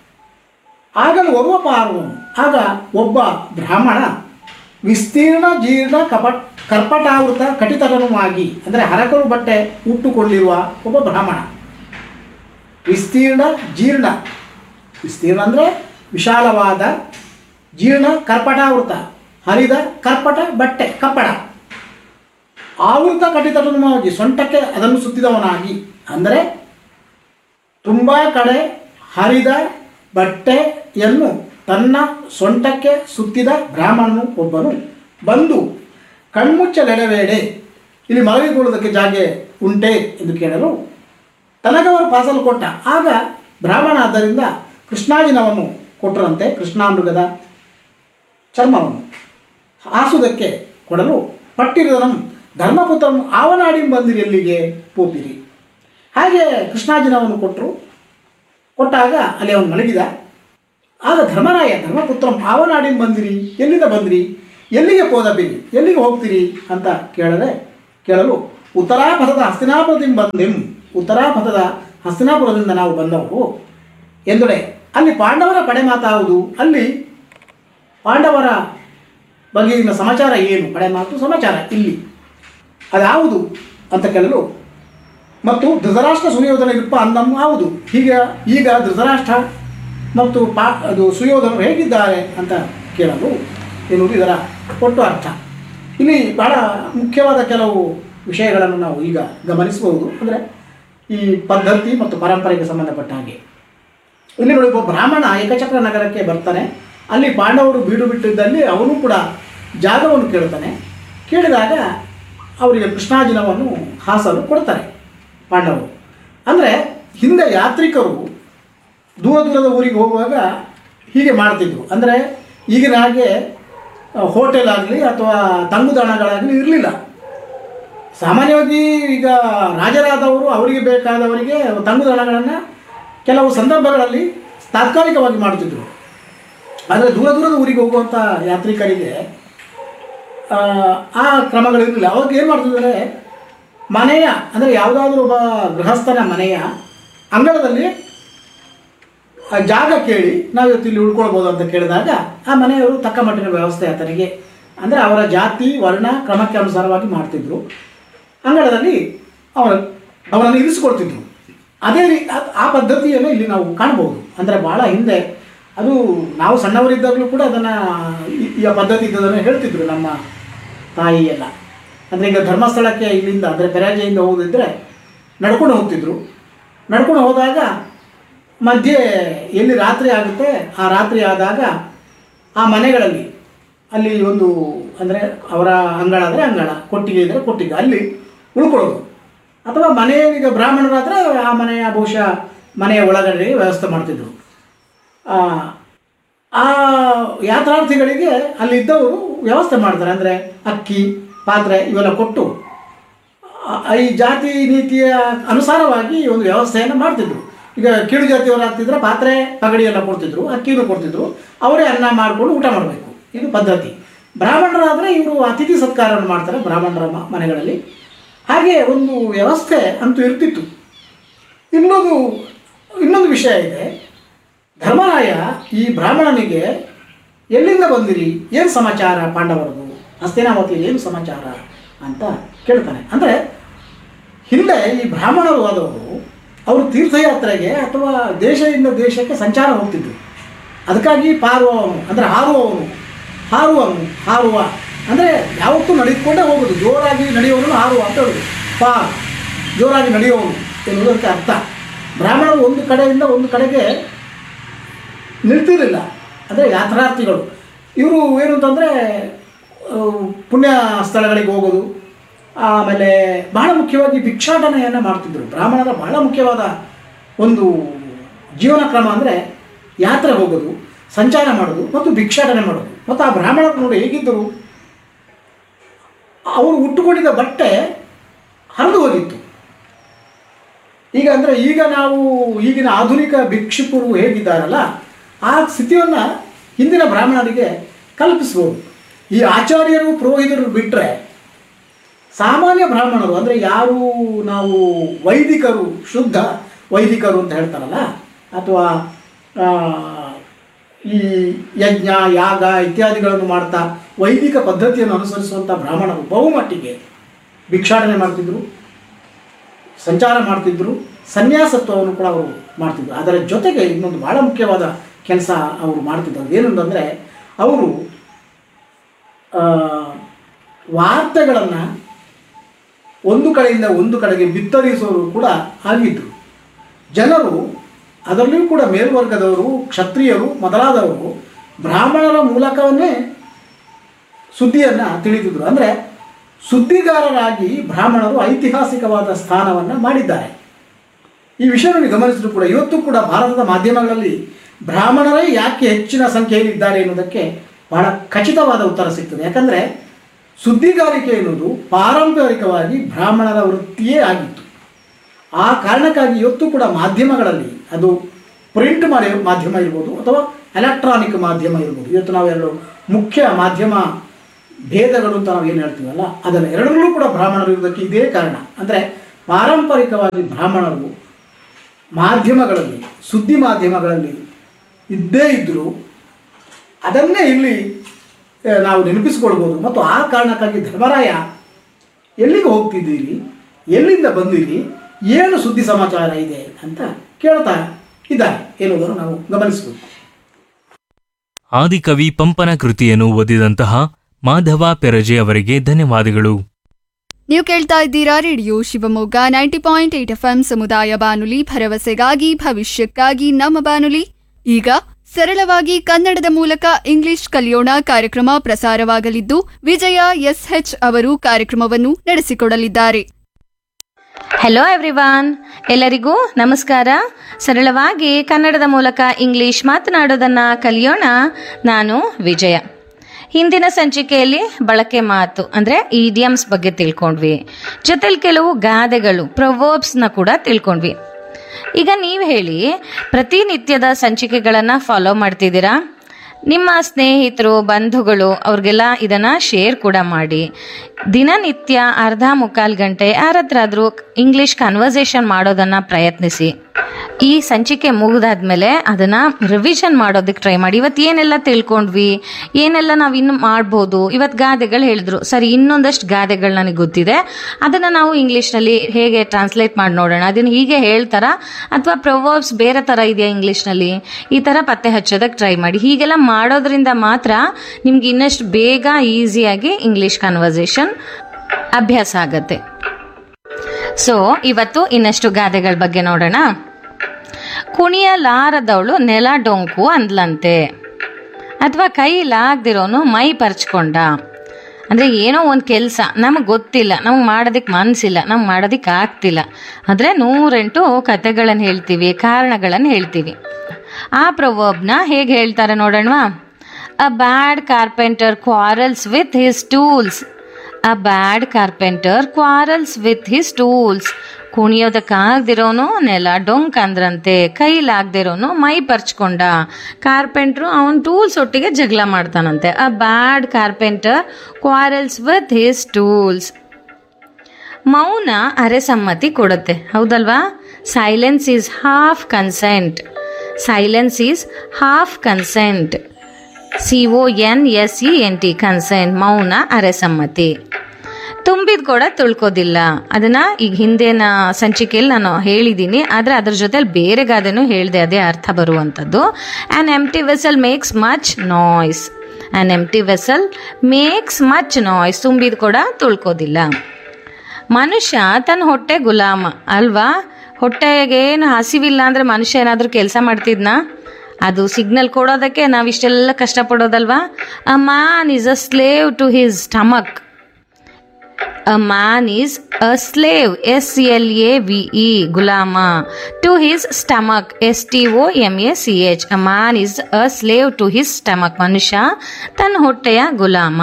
ಆಗಲೂ ಒಬ್ಬ ಪಾರ್ವನು ಆಗ ಒಬ್ಬ ಬ್ರಾಹ್ಮಣ ವಿಸ್ತೀರ್ಣ ಜೀರ್ಣ ಕಪಟ್ ಕರ್ಪಟಾವೃತ ಕಟಿತಟನುವಾಗಿ ಅಂದರೆ ಹರಕಲು ಬಟ್ಟೆ ಉಟ್ಟುಕೊಂಡಿರುವ ಒಬ್ಬ ಬ್ರಾಹ್ಮಣ ವಿಸ್ತೀರ್ಣ ಜೀರ್ಣ ವಿಸ್ತೀರ್ಣ ಅಂದರೆ ವಿಶಾಲವಾದ ಜೀರ್ಣ ಕರ್ಪಟಾವೃತ ಹರಿದ ಕರ್ಪಟ ಬಟ್ಟೆ ಕಪ್ಪಡ ಆವೃತ ಕಟಿತಟನುವಾಗಿ ಸೊಂಟಕ್ಕೆ ಅದನ್ನು ಸುತ್ತಿದವನಾಗಿ ಅಂದರೆ ತುಂಬ ಕಡೆ ಹರಿದ ಬಟ್ಟೆಯನ್ನು ತನ್ನ ಸೊಂಟಕ್ಕೆ ಸುತ್ತಿದ ಬ್ರಾಹ್ಮಣನು ಒಬ್ಬನು ಬಂದು ಕಣ್ಮುಚ್ಚಲೆಡಬೇಡೆ ಇಲ್ಲಿ ಮಲಗಿಕೊಳ್ಳುವುದಕ್ಕೆ ಜಾಗೆ ಉಂಟೆ ಎಂದು ಕೇಳಲು ತನಗವರು ಪಾಸಲು ಕೊಟ್ಟ ಆಗ ಬ್ರಾಹ್ಮಣ ಆದ್ದರಿಂದ ಕೃಷ್ಣಾಜಿನವನ್ನು ಕೊಟ್ಟರಂತೆ ಕೃಷ್ಣಾಮೃಗದ ಚರ್ಮವನ್ನು ಹಾಸುವುದಕ್ಕೆ ಕೊಡಲು ಪಟ್ಟಿರದನಂ ಧರ್ಮಪುತ್ರಂ ಆವನಾಡಿ ಬಂದಿರಿ ಎಲ್ಲಿಗೆ ಪೋಪಿರಿ ಹಾಗೆ ಕೃಷ್ಣಾಜಿನವನ್ನು ಕೊಟ್ಟರು ಕೊಟ್ಟಾಗ ಅಲ್ಲಿ ಅವನು ಮಲಗಿದ ಆಗ ಧರ್ಮರಾಯ ಧರ್ಮಪುತ್ರಂ ಆವನಾಡಿ ಬಂದಿರಿ ಎಲ್ಲಿಂದ ಬಂದಿರಿ ಎಲ್ಲಿಗೆ ಪೋದಬಿರಿ ಎಲ್ಲಿಗೆ ಹೋಗ್ತೀರಿ ಅಂತ ಕೇಳದೆ ಕೇಳಲು ಉತ್ತರಾಪಥದ ಹಸ್ತಿನಾಪುರದಿಂದ ಬಂದೆಂ ಉತ್ತರಾಪಥದ ಹಸ್ತಿನಾಪುರದಿಂದ ನಾವು ಬಂದವು ಎಂದೊಡೆ ಅಲ್ಲಿ ಪಾಂಡವರ ಪಡೆ ಮಾತಾವುದು ಅಲ್ಲಿ ಪಾಂಡವರ ಬಗೆಗಿನ ಸಮಾಚಾರ ಏನು ಪಡೆ ಮಾತು ಸಮಾಚಾರ ಇಲ್ಲಿ ಅದ್ಯಾವುದು ಅಂತ ಕೇಳಲು ಮತ್ತು ಧೃತರಾಷ್ಟ್ರ ಸುಯೋಧನ ಇರಪ್ಪ ಅನ್ನಂ ಯಾವುದು ಹೀಗೆ ಈಗ ಧೃತರಾಷ್ಟ್ರ ಮತ್ತು ಪಾ ಅದು ಸುಯೋಧನರು ಹೇಗಿದ್ದಾರೆ ಅಂತ ಕೇಳಲು ಎನ್ನುವುದು ಇದರ ಒಟ್ಟು ಅರ್ಥ ಇಲ್ಲಿ ಬಹಳ ಮುಖ್ಯವಾದ ಕೆಲವು ವಿಷಯಗಳನ್ನು ನಾವು ಈಗ ಗಮನಿಸಬಹುದು ಅಂದರೆ ಈ ಪದ್ಧತಿ ಮತ್ತು ಪರಂಪರೆಗೆ ಸಂಬಂಧಪಟ್ಟ ಹಾಗೆ ಇಲ್ಲಿ ನೋಡಿ ಒಬ್ಬ ಬ್ರಾಹ್ಮಣ ಏಕಚಕ್ರ ನಗರಕ್ಕೆ ಬರ್ತಾನೆ ಅಲ್ಲಿ ಪಾಂಡವರು ಬೀಡು ಬಿಟ್ಟಿದ್ದಲ್ಲಿ ಅವನು ಕೂಡ ಜಾಗವನ್ನು ಕೇಳ್ತಾನೆ ಕೇಳಿದಾಗ ಅವರಿಗೆ ಕೃಷ್ಣಾಜಿನವನ್ನು ಹಾಸಲು ಕೊಡ್ತಾರೆ ಪಾಂಡವರು ಅಂದರೆ ಹಿಂದೆ ಯಾತ್ರಿಕರು ದೂರ ದೂರದ ಊರಿಗೆ ಹೋಗುವಾಗ ಹೀಗೆ ಮಾಡ್ತಿದ್ರು ಅಂದರೆ ಈಗಿನ ಹಾಗೆ ಹೋಟೆಲ್ ಆಗಲಿ ಅಥವಾ ತಂಗುದಾಣಗಳಾಗಲಿ ಇರಲಿಲ್ಲ ಸಾಮಾನ್ಯವಾಗಿ ಈಗ ರಾಜರಾದವರು ಅವರಿಗೆ ಬೇಕಾದವರಿಗೆ ತಂಗುದಾಣಗಳನ್ನು ಕೆಲವು ಸಂದರ್ಭಗಳಲ್ಲಿ ತಾತ್ಕಾಲಿಕವಾಗಿ ಮಾಡುತ್ತಿದ್ದರು ಆದರೆ ದೂರ ದೂರದ ಊರಿಗೆ ಹೋಗುವಂಥ ಯಾತ್ರಿಕರಿಗೆ ಆ, ಆ ಕ್ರಮಗಳಿರಲಿಲ್ಲ ಅವಾಗ ಏನು ಮಾಡ್ತಿದ್ದಾರೆ ಮನೆಯ ಅಂದರೆ ಯಾವುದಾದ್ರೂ ಒಬ್ಬ ಗೃಹಸ್ಥನ ಮನೆಯ ಅಂಗಳದಲ್ಲಿ ಆ ಜಾಗ ಕೇಳಿ ನಾವು ಇವತ್ತು ಇಲ್ಲಿ ಉಳ್ಕೊಳ್ಬೋದು ಅಂತ ಕೇಳಿದಾಗ ಆ ಮನೆಯವರು ತಕ್ಕ ಮಟ್ಟಿನ ವ್ಯವಸ್ಥೆ ಆತನಿಗೆ ಅಂದರೆ ಅವರ ಜಾತಿ ವರ್ಣ ಕ್ರಮಕ್ಕೆ ಅನುಸಾರವಾಗಿ ಮಾಡ್ತಿದ್ರು ಅಂಗಳದಲ್ಲಿ ಅವರ ಅವರನ್ನು ಇರಿಸಿಕೊಳ್ತಿದ್ರು ಅದೇ ರೀ ಅದ್- ಆ ಪದ್ಧತಿಯನ್ನು ಇಲ್ಲಿ ನಾವು ಕಾಣ್ಬೋದು ಅಂದರೆ ಭಾಳ ಹಿಂದೆ ಅದು ನಾವು ಸಣ್ಣವರಿದ್ದಾಗಲೂ ಕೂಡ ಅದನ್ನು ಈ ಆ ಪದ್ಧತಿ ಇದ್ದದನ್ನು ಹೇಳ್ತಿದ್ರು ನಮ್ಮ ತಾಯಿ ಎಲ್ಲ ಅಂದರೆ ಈಗ ಧರ್ಮಸ್ಥಳಕ್ಕೆ ಇಲ್ಲಿಂದ ಅಂದರೆ ಪೆರಾಜೆಯಿಂದ ಹೋಗಿದ್ರೆ ನಡ್ಕೊಂಡು ಹೋಗ್ತಿದ್ರು ನಡ್ಕೊಂಡು ಹೋದಾಗ ಮಧ್ಯೆ ಎಲ್ಲಿ ರಾತ್ರಿ ಆಗುತ್ತೆ ಆ ರಾತ್ರಿ ಆದಾಗ ಆ ಮನೆಗಳಲ್ಲಿ ಅಲ್ಲಿ ಒಂದು ಅಂದರೆ ಅವರ ಅಂಗಳ ಅಂದರೆ ಅಂಗಳ ಕೊಟ್ಟಿಗೆ ಇದ್ದರೆ ಕೊಟ್ಟಿಗೆ ಅಲ್ಲಿ ಉಳ್ಕೊಳ್ಳೋದು ಅಥವಾ ಮನೆ ಈಗ ಬ್ರಾಹ್ಮಣರಾದರೆ ಆ ಮನೆಯ ಬಹುಶಃ ಮನೆಯ ಒಳಗಡೆ ವ್ಯವಸ್ಥೆ ಮಾಡ್ತಿದ್ರು ಆ, ಆ ಯಾತ್ರಾರ್ಥಿಗಳಿಗೆ ಅಲ್ಲಿದ್ದವರು ವ್ಯವಸ್ಥೆ ಮಾಡ್ತಾರೆ ಅಂದರೆ ಅಕ್ಕಿ ಪಾತ್ರೆ ಇವೆಲ್ಲ ಕೊಟ್ಟು ಆ- ಈ ಜಾತಿ ನೀತಿಯ ಅನುಸಾರವಾಗಿ ಒಂದು ವ್ಯವಸ್ಥೆಯನ್ನು ಮಾಡ್ತಿದ್ರು ಈಗ ಕೀಳು ಜಾತಿಯವರು ಆಗ್ತಿದ್ರೆ ಪಾತ್ರೆ ಪಗಡಿ ಎಲ್ಲ ಕೊಡ್ತಿದ್ರು ಅಕ್ಕಿನೂ ಕೊಡ್ತಿದ್ರು ಅವರೇ ಅನ್ನ ಮಾಡಿಕೊಂಡು ಊಟ ಮಾಡಬೇಕು ಇದು ಪದ್ಧತಿ ಬ್ರಾಹ್ಮಣರಾದರೆ ಇವರು ಅತಿಥಿ ಸತ್ಕಾರವನ್ನು ಮಾಡ್ತಾರೆ ಬ್ರಾಹ್ಮಣರ ಮ- ಮನೆಗಳಲ್ಲಿ ಹಾಗೆ ಒಂದು ವ್ಯವಸ್ಥೆ ಅಂತೂ ಇರ್ತಿತ್ತು ಇನ್ನೊಂದು ಇನ್ನೊಂದು ವಿಷಯ ಇದೆ ಧರ್ಮರಾಯ ಈ ಬ್ರಾಹ್ಮಣನಿಗೆ ಎಲ್ಲಿಂದ ಬಂದಿರಿ ಏನು ಸಮಾಚಾರ ಪಾಂಡವರದು ಹಸ್ತಿನಾವತಿಯಲ್ಲಿ ಏನು ಸಮಾಚಾರ ಅಂತ ಕೇಳ್ತಾನೆ ಅಂದರೆ ಹಿಂದೆ ಈ ಬ್ರಾಹ್ಮಣರು ಆದವರು ಅವರು ತೀರ್ಥಯಾತ್ರೆಗೆ ಅಥವಾ ದೇಶದಿಂದ ದೇಶಕ್ಕೆ ಸಂಚಾರ ಹೋಗ್ತಿದ್ರು ಅದಕ್ಕಾಗಿ ಪಾರುವವನು ಅಂದರೆ ಹಾರುವವನು ಹಾರುವವನು ಹಾರುವ ಅಂದರೆ ಯಾವತ್ತೂ ನಡೆದುಕೊಂಡೇ ಹೋಗೋದು ಜೋರಾಗಿ ನಡೆಯುವವನು ಹಾರುವ ಅಂತ ಹೇಳೋದು ಪಾ ಜೋರಾಗಿ ನಡೆಯುವವನು ಎನ್ನುವುದಕ್ಕೆ ಅರ್ಥ ಬ್ರಾಹ್ಮಣರು ಒಂದು ಕಡೆಯಿಂದ ಒಂದು ಕಡೆಗೆ ನಿಲ್ತಿರಲಿಲ್ಲ ಅಂದರೆ ಯಾತ್ರಾರ್ಥಿಗಳು ಇವರು ಏನು ಅಂತಂದರೆ ಪುಣ್ಯ ಸ್ಥಳಗಳಿಗೆ ಹೋಗೋದು ಆಮೇಲೆ ಬಹಳ ಮುಖ್ಯವಾಗಿ ಭಿಕ್ಷಾಟನೆಯನ್ನು ಮಾಡ್ತಿದ್ದರು ಬ್ರಾಹ್ಮಣರ ಬಹಳ ಮುಖ್ಯವಾದ ಒಂದು ಜೀವನ ಕ್ರಮ ಅಂದರೆ ಯಾತ್ರೆ ಹೋಗೋದು ಸಂಚಾರ ಮಾಡೋದು ಮತ್ತು ಭಿಕ್ಷಾಟನೆ ಮಾಡೋದು ಮತ್ತು ಆ ಬ್ರಾಹ್ಮಣರು ನೋಡಿ ಹೇಗಿದ್ದರು ಅವರು ಉಟ್ಟುಕೊಂಡಿದ್ದ ಬಟ್ಟೆ ಹರಿದು ಹೋಗಿತ್ತು ಈಗ ಅಂದರೆ ಈಗ ನಾವು ಈಗಿನ ಆಧುನಿಕ ಭಿಕ್ಷುಕರು ಹೇಗಿದ್ದಾರಲ್ಲ ಆ ಸ್ಥಿತಿಯನ್ನು ಹಿಂದಿನ ಬ್ರಾಹ್ಮಣರಿಗೆ ಕಲ್ಪಿಸ್ಬೋದು ಈ ಆಚಾರ್ಯರು ಪುರೋಹಿತರು ಬಿಟ್ಟರೆ ಸಾಮಾನ್ಯ ಬ್ರಾಹ್ಮಣರು ಅಂದರೆ ಯಾರು ನಾವು ವೈದಿಕರು ಶುದ್ಧ ವೈದಿಕರು ಅಂತ ಹೇಳ್ತಾರಲ್ಲ ಅಥವಾ ಆ, ಈ ಯಜ್ಞ ಯಾಗ ಇತ್ಯಾದಿಗಳನ್ನು ಮಾಡ್ತಾ ವೈದಿಕ ಪದ್ಧತಿಯನ್ನು ಅನುಸರಿಸುವಂಥ ಬ್ರಾಹ್ಮಣರು ಬಹುಮಟ್ಟಿಗೆ ಭಿಕ್ಷಾಟನೆ ಮಾಡ್ತಿದ್ರು ಸಂಚಾರ ಮಾಡ್ತಿದ್ರು ಸನ್ಯಾಸತ್ವವನ್ನು ಕೂಡ ಅವರು ಮಾಡ್ತಿದ್ರು ಅದರ ಜೊತೆಗೆ ಇನ್ನೊಂದು ಬಹಳ ಮುಖ್ಯವಾದ ಕೆಲಸ ಅವರು ಮಾಡ್ತಿದ್ರು ಏನಂತಂದರೆ ಅವರು ವಾರ್ತೆಗಳನ್ನು ಒಂದು ಕಡೆಯಿಂದ ಒಂದು ಕಡೆಗೆ ಬಿತ್ತರಿಸೋರು ಕೂಡ ಆಗಿದ್ದರು ಜನರು ಅದರಲ್ಲಿಯೂ ಕೂಡ ಮೇಲ್ವರ್ಗದವರು ಕ್ಷತ್ರಿಯರು ಮೊದಲಾದವರು ಬ್ರಾಹ್ಮಣರ ಮೂಲಕವನ್ನೇ ಸುದ್ದಿಯನ್ನು ತಿಳಿದಿದ್ರು ಅಂದರೆ ಸುದ್ದಿಗಾರರಾಗಿ ಬ್ರಾಹ್ಮಣರು ಐತಿಹಾಸಿಕವಾದ ಸ್ಥಾನವನ್ನು ಮಾಡಿದ್ದಾರೆ ಈ ವಿಷಯವನ್ನು ಗಮನಿಸಿದ್ರು ಕೂಡ ಇವತ್ತು ಕೂಡ ಭಾರತದ ಮಾಧ್ಯಮಗಳಲ್ಲಿ ಬ್ರಾಹ್ಮಣರೇ ಯಾಕೆ ಹೆಚ್ಚಿನ ಸಂಖ್ಯೆಯಲ್ಲಿ ಇದ್ದಾರೆ ಎನ್ನುವುದಕ್ಕೆ ಬಹಳ ಖಚಿತವಾದ ಉತ್ತರ ಸಿಗ್ತದೆ ಯಾಕಂದರೆ ಸುದ್ದಿಗಾರಿಕೆ ಎನ್ನುವುದು ಪಾರಂಪರಿಕವಾಗಿ ಬ್ರಾಹ್ಮಣರ ವೃತ್ತಿಯೇ ಆಗಿತ್ತು ಆ ಕಾರಣಕ್ಕಾಗಿ ಇವತ್ತು ಕೂಡ ಮಾಧ್ಯಮಗಳಲ್ಲಿ ಅದು ಪ್ರಿಂಟ್ ಮಾಡಿ ಮಾಧ್ಯಮ ಇರ್ಬೋದು ಅಥವಾ ಎಲೆಕ್ಟ್ರಾನಿಕ್ ಮಾಧ್ಯಮ ಇರ್ಬೋದು ಇವತ್ತು ನಾವೆರಡು ಮುಖ್ಯ ಮಾಧ್ಯಮ ಭೇದಗಳು ಅಂತ ನಾವು ಏನು ಹೇಳ್ತೀವಲ್ಲ ಅದರ ಎರಡರಲ್ಲೂ ಕೂಡ ಬ್ರಾಹ್ಮಣರು ಇರುವುದಕ್ಕೆ ಇದೇ ಕಾರಣ ಅಂದರೆ ಪಾರಂಪರಿಕವಾಗಿ ಬ್ರಾಹ್ಮಣರು ಮಾಧ್ಯಮಗಳಲ್ಲಿ ಸುದ್ದಿ ಮಾಧ್ಯಮಗಳಲ್ಲಿ ಇದ್ದೇ ಇದ್ದರೂ ಅದನ್ನೇ ಇಲ್ಲಿ ಆ, ನಾವು ನೆನಪಿಸಿಕೊಳ್ಬೋದು ಮತ್ತು ಆ ಕಾರಣಕ್ಕಾಗಿ ಧರ್ಮರಾಯ ಎಲ್ಲಿಗೆ ಹೋಗ್ತಿದ್ದೀರಿ ಎಲ್ಲಿಂದ ಬಂದಿರಿ ಏನು ಸುದ್ದಿ ಸಮಾಚಾರ ಇದೆ ಅಂತ ಕೇಳ್ತಾ ಇದ್ದಾರೆ ಎನ್ನುವುದನ್ನು ನಾವು ಗಮನಿಸಬೇಕು ಆದಿಕವಿ ಪಂಪನ ಕೃತಿಯನ್ನು ಓದಿದಂತಹ ಮಾಧವ ಪೆರಜೆ ಅವರಿಗೆ ಧನ್ಯವಾದಗಳು ನೀವು ಕೇಳ್ತಾ ಇದ್ದೀರಾ radio Shivamogga ninety point eight F ಸಮುದಾಯ ಬಾನುಲಿ ಭರವಸೆಗಾಗಿ ಭವಿಷ್ಯಕ್ಕಾಗಿ ನಮ್ಮ ಬಾನುಲಿ ಈಗ ಸರಳವಾಗಿ ಕನ್ನಡದ ಮೂಲಕ ಇಂಗ್ಲಿಷ್ ಕಲಿಯೋಣ ಕಾರ್ಯಕ್ರಮ ಪ್ರಸಾರವಾಗಲಿದ್ದು ವಿಜಯ ಎಸ್ಎಚ್ ಅವರು ಕಾರ್ಯಕ್ರಮವನ್ನು ನಡೆಸಿಕೊಡಲಿದ್ದಾರೆ ಹೆಲೋ ಎವ್ರಿವಾನ್ ಎಲ್ಲರಿಗೂ ನಮಸ್ಕಾರ ಸರಳವಾಗಿ ಕನ್ನಡದ ಮೂಲಕ ಇಂಗ್ಲಿಷ್ ಮಾತನಾಡೋದನ್ನ ಕಲಿಯೋಣ ನಾನು ವಿಜಯ ಹಿಂದಿನ ಸಂಚಿಕೆಯಲ್ಲಿ ಬಳಕೆ ಮಾತು ಅಂದರೆ ಇಡಿಯಮ್ಸ್ ಬಗ್ಗೆ ತಿಳ್ಕೊಂಡ್ವಿ ಜೊತೆಲಿ ಕೆಲವು ಗಾದೆಗಳು ಪ್ರೊವರ್ಬ್ಸ್ನ ಕೂಡ ತಿಳ್ಕೊಂಡ್ವಿ ಈಗ ನೀವು ಹೇಳಿ ಪ್ರತಿನಿತ್ಯದ ಸಂಚಿಕೆಗಳನ್ನು ಫಾಲೋ ಮಾಡ್ತಿದ್ದೀರಾ ನಿಮ್ಮ ಸ್ನೇಹಿತರು ಬಂಧುಗಳು ಅವ್ರಿಗೆಲ್ಲ ಇದನ್ನ ಶೇರ್ ಕೂಡ ಮಾಡಿ ದಿನನಿತ್ಯ ಅರ್ಧ ಮುಕ್ಕಾಲು ಗಂಟೆ ಯಾರ ಹತ್ರ ಆದರೂ ಇಂಗ್ಲಿಷ್ ಕನ್ವರ್ಸೇಷನ್ ಮಾಡೋದನ್ನ ಪ್ರಯತ್ನಿಸಿ ಈ ಸಂಚಿಕೆ ಮುಗಿದಾದ್ಮೇಲೆ ಅದನ್ನ ರಿವಿಷನ್ ಮಾಡೋದಕ್ಕೆ ಟ್ರೈ ಮಾಡಿ ಇವತ್ತು ಏನೆಲ್ಲ ತಿಳ್ಕೊಂಡ್ವಿ ಏನೆಲ್ಲ ನಾವು ಇನ್ನು ಮಾಡ್ಬೋದು ಇವತ್ತು ಗಾದೆಗಳು ಹೇಳಿದ್ರು ಸರಿ ಇನ್ನೊಂದಷ್ಟು ಗಾದೆಗಳು ನನಗೆ ಗೊತ್ತಿದೆ ಅದನ್ನ ನಾವು ಇಂಗ್ಲೀಷ್ನಲ್ಲಿ ಹೇಗೆ ಟ್ರಾನ್ಸ್ಲೇಟ್ ಮಾಡಿ ನೋಡೋಣ ಅದನ್ನ ಹೀಗೆ ಹೇಳ್ತಾರ ಅಥವಾ ಪ್ರೊವರ್ಬ್ಸ್ ಬೇರೆ ಥರ ಇದೆಯಾ ಇಂಗ್ಲೀಷ್ನಲ್ಲಿ ಈ ಥರ ಪತ್ತೆ ಹಚ್ಚೋದಕ್ಕೆ ಟ್ರೈ ಮಾಡಿ ಹೀಗೆಲ್ಲ ಮಾಡೋದ್ರಿಂದ ಮಾತ್ರ ನಿಮ್ಗೆ ಇನ್ನಷ್ಟು ಬೇಗ ಈಸಿಯಾಗಿ ಇಂಗ್ಲೀಷ್ ಕನ್ವರ್ಸೇಷನ್ ಅಭ್ಯಾಸ ಆಗತ್ತೆ ಸೊ ಇವತ್ತು ಇನ್ನಷ್ಟು ಗಾದೆಗಳ ಬಗ್ಗೆ ನೋಡೋಣ ಕುಣಿಯಲಾರದವಳು ನೆಲ ಡೊಂಕು ಅಂದ್ಲಂತೆ ಅಥವಾ ಕೈಲಾಗ್ದಿರೋನು ಮೈ ಪರ್ಚ್ಕೊಂಡ ಅಂದರೆ ಏನೋ ಒಂದು ಕೆಲಸ ನಮಗೆ ಗೊತ್ತಿಲ್ಲ ನಮ್ಗೆ ಮಾಡೋದಕ್ಕೆ ಮನಸ್ಸಿಲ್ಲ ನಮ್ಗೆ ಮಾಡೋದಕ್ಕೆ ಆಗ್ತಿಲ್ಲ ಆದರೆ ನೂರೆಂಟು ಕತೆಗಳನ್ನು ಹೇಳ್ತೀವಿ ಕಾರಣಗಳನ್ನು ಹೇಳ್ತೀವಿ ಆ ಪ್ರೊವರ್ಬ್ನ ಹೇಗೆ ಹೇಳ್ತಾರೆ ನೋಡೋಣವಾ a bad carpenter quarrels with his tools a bad carpenter quarrels with his tools ಕುಣಿಯೋದಕ್ಕಾಗ್ದಿರೋನು ನೆಲ ಡೊಂಕ್ ಅಂದ್ರಂತೆ ಕೈಲಾಗ್ದಿರೋನು ಮೈ ಪರ್ಚ್ಕೊಂಡ ಕಾರ್ಪೆಂಟ್ರು ಅವನ ಟೂಲ್ಸ್ ಒಟ್ಟಿಗೆ ಜಗಳ ಮಾಡ್ತಾನಂತೆ a bad carpenter quarrels with his tools ಮೌನ ಅರೆಸಮ್ಮತಿ ಕೊಡುತ್ತೆ ಹೌದಲ್ವಾ silence is half consent silence is half consent C O N S E N T consent ಮೌನ ಅರೆಸಮ್ಮತಿ ತುಂಬಿದ ಕೂಡ ತುಳ್ಕೋದಿಲ್ಲ ಅದನ್ನ ಈಗ ಹಿಂದಿನ ಸಂಚಿಕೆಯಲ್ಲಿ ನಾನು ಹೇಳಿದ್ದೀನಿ ಆದರೆ ಅದ್ರ ಜೊತೆಲಿ ಬೇರೆ ಗಾದೆನೂ ಹೇಳಿದೆ ಅದೇ ಅರ್ಥ ಬರುವಂಥದ್ದು an empty vessel makes much noise an empty vessel makes much noise ತುಂಬಿದ ಕೂಡ ತುಳ್ಕೋದಿಲ್ಲ ಮನುಷ್ಯ ತನ್ನ ಹೊಟ್ಟೆ ಗುಲಾಮ ಅಲ್ವಾ ಹೊಟ್ಟೆಗೇನು ಹಸಿವಿಲ್ಲ ಅಂದ್ರೆ ಮನುಷ್ಯ ಏನಾದರೂ ಕೆಲಸ ಮಾಡ್ತಿದ್ನಾ ಅದು ಸಿಗ್ನಲ್ ಕೊಡೋದಕ್ಕೆ ನಾವು ಇಷ್ಟೆಲ್ಲ ಕಷ್ಟಪಡೋದಲ್ವಾ a man is a slave to his stomach a man is a slave S L A V E ಗುಲಾಮ to his stomach S T O M A C H a man is a slave to his stomach ಮನುಷ್ಯ ತನ್ನ ಹೊಟ್ಟೆಯ ಗುಲಾಮ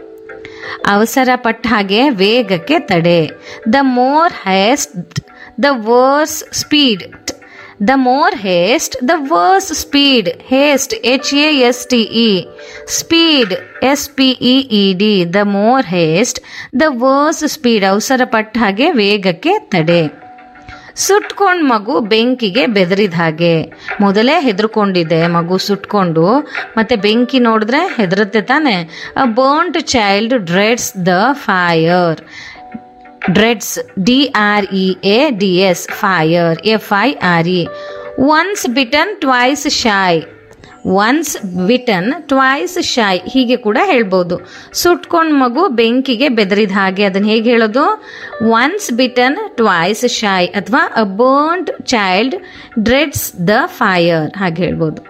ಅವಸರ ಪಟ್ಟ ಹಾಗೆ ವೇಗಕ್ಕೆ ತಡೆ the more haste the worse speed the more haste the worse speed haste H A S T E speed S P E E D the more haste the worse speed ಅವಸರ ಪಟ್ಟ ಹಾಗೆ ವೇಗಕ್ಕೆ ತಡೆ ಸುಟ್ಕೊಂಡ್ ಮಗು ಬೆಂಕಿಗೆ ಬೆದರಿದ ಹಾಗೆ ಮೊದಲೇ ಹೆದರ್ಕೊಂಡಿದೆ ಮಗು ಸುಟ್ಕೊಂಡು ಮತ್ತೆ ಬೆಂಕಿ ನೋಡಿದ್ರೆ ಹೆದರುತ್ತೆ ತಾನೆ a burnt child dreads the fire dreads D R E A D S fire F I R E once bitten twice shy once bitten twice shy ಹೀಗೆ ಕೂಡ ಹೇಳ್ಬೋದು ಸುಟ್ಕೊಂಡ್ ಮಗು ಬೆಂಕಿಗೆ ಬೆದರಿದ ಹಾಗೆ ಅದನ್ನ ಹೇಗೆ ಹೇಳೋದು ಒನ್ಸ್ ಬಿಟನ್ ಟ್ವೈಸ್ ಶಾಯ್ ಅಥವಾ a burned child dreads the fire ಹಾಗೆ ಹೇಳ್ಬೋದು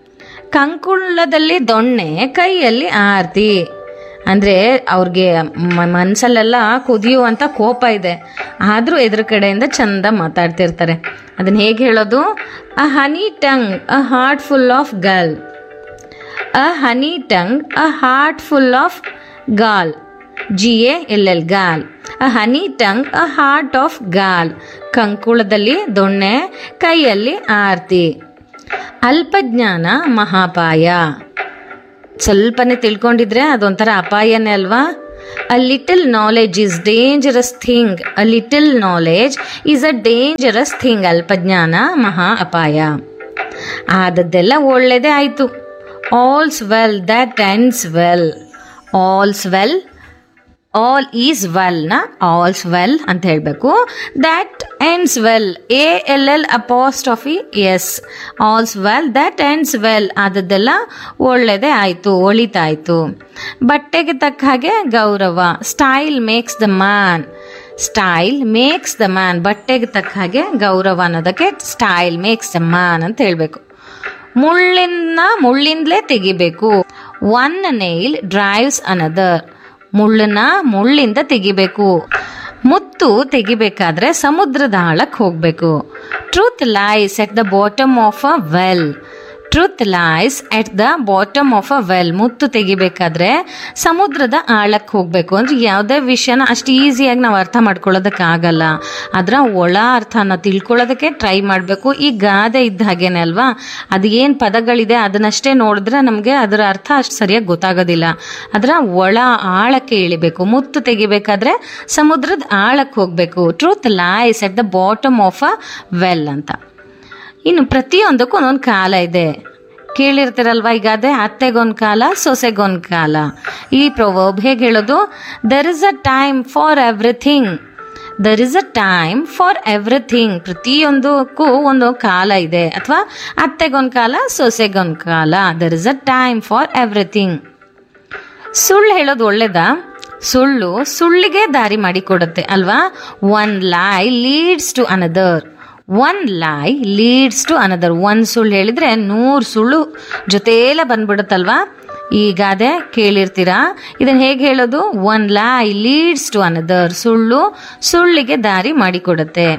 ಕಂಕುಳದಲ್ಲಿ ದೊಣ್ಣೆ ಕೈಯಲ್ಲಿ ಆರ್ತಿ ಅಂದರೆ ಅವ್ರಿಗೆ ಮ- ಮನ್ಸಲ್ಲೆಲ್ಲ ಕುದಿಯುವಂಥ ಕೋಪ ಇದೆ ಆದರೂ ಎದುರು ಕಡೆಯಿಂದ ಚಂದ ಮಾತಾಡ್ತಿರ್ತಾರೆ ಅದನ್ನ ಹೇಗೆ ಹೇಳೋದು a honey tongue a heart full of girl a honey tongue a heart full of gall G A L L gall a honey tongue a heart of gall ಕಂಕುಳದಲ್ಲಿ ದೊಣ್ಣೆ ಕೈಯಲ್ಲಿ ಆರ್ತಿ ಅಲ್ಪಜ್ಞಾನ ಮಹಾಪಾಯ ಸ್ವಲ್ಪನೇ ತಿಳ್ಕೊಂಡಿದ್ರೆ ಅದೊಂಥರ ಅಪಾಯನೇ ಅಲ್ವಾ a little knowledge is dangerous thing a little knowledge is a dangerous thing ಅಲ್ಪಜ್ಞಾನ ಮಹಾ ಅಪಾಯ ಆದದ್ದೆಲ್ಲ ಒಳ್ಳೇದೇ ಆಯಿತು all's well that ends well all's well all is ವೆಲ್ನ ಆಲ್ಸ್ ವೆಲ್ ಅಂತ ಹೇಳಬೇಕು that ends well A L L apostrophe S all's well that ends well ಆದದ್ದೆಲ್ಲ ಒಳ್ಳೆಯದೇ ಆಯಿತು ಒಳಿತಾಯಿತು ಬಟ್ಟೆಗೆ ತಕ್ಕ ಹಾಗೆ ಗೌರವ style makes the man style makes the man ಬಟ್ಟೆಗೆ ತಕ್ಕ ಹಾಗೆ ಗೌರವ ಅನ್ನೋದಕ್ಕೆ ಸ್ಟೈಲ್ ಮೇಕ್ಸ್ ದ ಮ್ಯಾನ್ ಅಂತ ಹೇಳಬೇಕು ಮುಳ್ಳಿನ ಮುಳ್ಳಿಂದಲೇ ತೆಗಿಬೇಕು ಒನ್ ನೇಲ್ ಡ್ರೈವ್ಸ್ ಅನದರ್ ಮುಳ್ಳನ್ನ ಮುಳ್ಳಿಂದ ತೆಗಿಬೇಕು ಮುತ್ತು ತೆಗಿಬೇಕಾದ್ರೆ ಸಮುದ್ರದ ಆಳಕ್ಕೆ ಹೋಗಬೇಕು truth lies at the bottom of a well truth lies at the bottom of a well ಮುತ್ತು ತೆಗಿಬೇಕಾದ್ರೆ ಸಮುದ್ರದ ಆಳಕ್ಕೆ ಹೋಗಬೇಕು ಅಂದ್ರೆ ಯಾವುದೇ ವಿಷಯನ ಅಷ್ಟು ಈಸಿಯಾಗಿ ನಾವು ಅರ್ಥ ಮಾಡ್ಕೊಳ್ಳೋದಕ್ಕಾಗಲ್ಲ ಅದರ ಒಳ ಅರ್ಥನ ತಿಳ್ಕೊಳ್ಳೋದಕ್ಕೆ ಟ್ರೈ ಮಾಡಬೇಕು ಈ ಗಾದೆ ಇದ್ದ ಹಾಗೇನೆ ಅಲ್ವಾ ಅದು ಏನು ಪದಗಳಿದೆ ಅದನ್ನಷ್ಟೇ ನೋಡಿದ್ರೆ ನಮಗೆ ಅದರ ಅರ್ಥ ಅಷ್ಟು ಸರಿಯಾಗಿ ಗೊತ್ತಾಗೋದಿಲ್ಲ ಅದರ ಒಳ ಆಳಕ್ಕೆ ಇಳಿಬೇಕು ಮುತ್ತು ತೆಗಿಬೇಕಾದ್ರೆ ಸಮುದ್ರದ ಆಳಕ್ಕೆ ಹೋಗಬೇಕು truth lies at the bottom of a well ಅಂತ ಇನ್ನು ಪ್ರತಿಯೊಂದಕ್ಕೂ ಒಂದೊಂದು ಕಾಲ ಇದೆ ಕೇಳಿರ್ತೀರಲ್ವಾ ಈಗ ಅದೇ ಅತ್ತೆಗೊಂದು ಕಾಲ ಸೊಸೆಗೊಂದು ಕಾಲ ಈ ಪ್ರೊವರ್ಬ್ ಹೇಗೆ ಹೇಳೋದು there is a time for everything there is a time for everything ಪ್ರತಿಯೊಂದಕ್ಕೂ ಒಂದು ಕಾಲ ಇದೆ ಅಥವಾ ಅತ್ತೆಗೊಂದು ಕಾಲ ಸೊಸೆಗೊಂದು ಕಾಲ there is a time for everything ಸುಳ್ಳು ಹೇಳೋದು ಒಳ್ಳೇದಾ ಸುಳ್ಳು ಸುಳ್ಳಿಗೆ ದಾರಿ ಮಾಡಿಕೊಡುತ್ತೆ ಅಲ್ವಾ one lie leads to another one lie leads to another ಒಂದು ಸುಳ್ಳು ಹೇಳಿದ್ರೆ ನೂರು ಸುಳ್ಳು ಜೊತೆಯಲ್ಲ ಬಂದ್ಬಿಡುತ್ತಲ್ವಾ ಈಗ ಅದೇ ಕೇಳಿರ್ತೀರಾ ಇದನ್ನ ಹೇಗೆ ಹೇಳೋದು one lie leads to another ಸುಳ್ಳು ಸುಳ್ಳಿಗೆ ದಾರಿ ಮಾಡಿಕೊಡುತ್ತೆ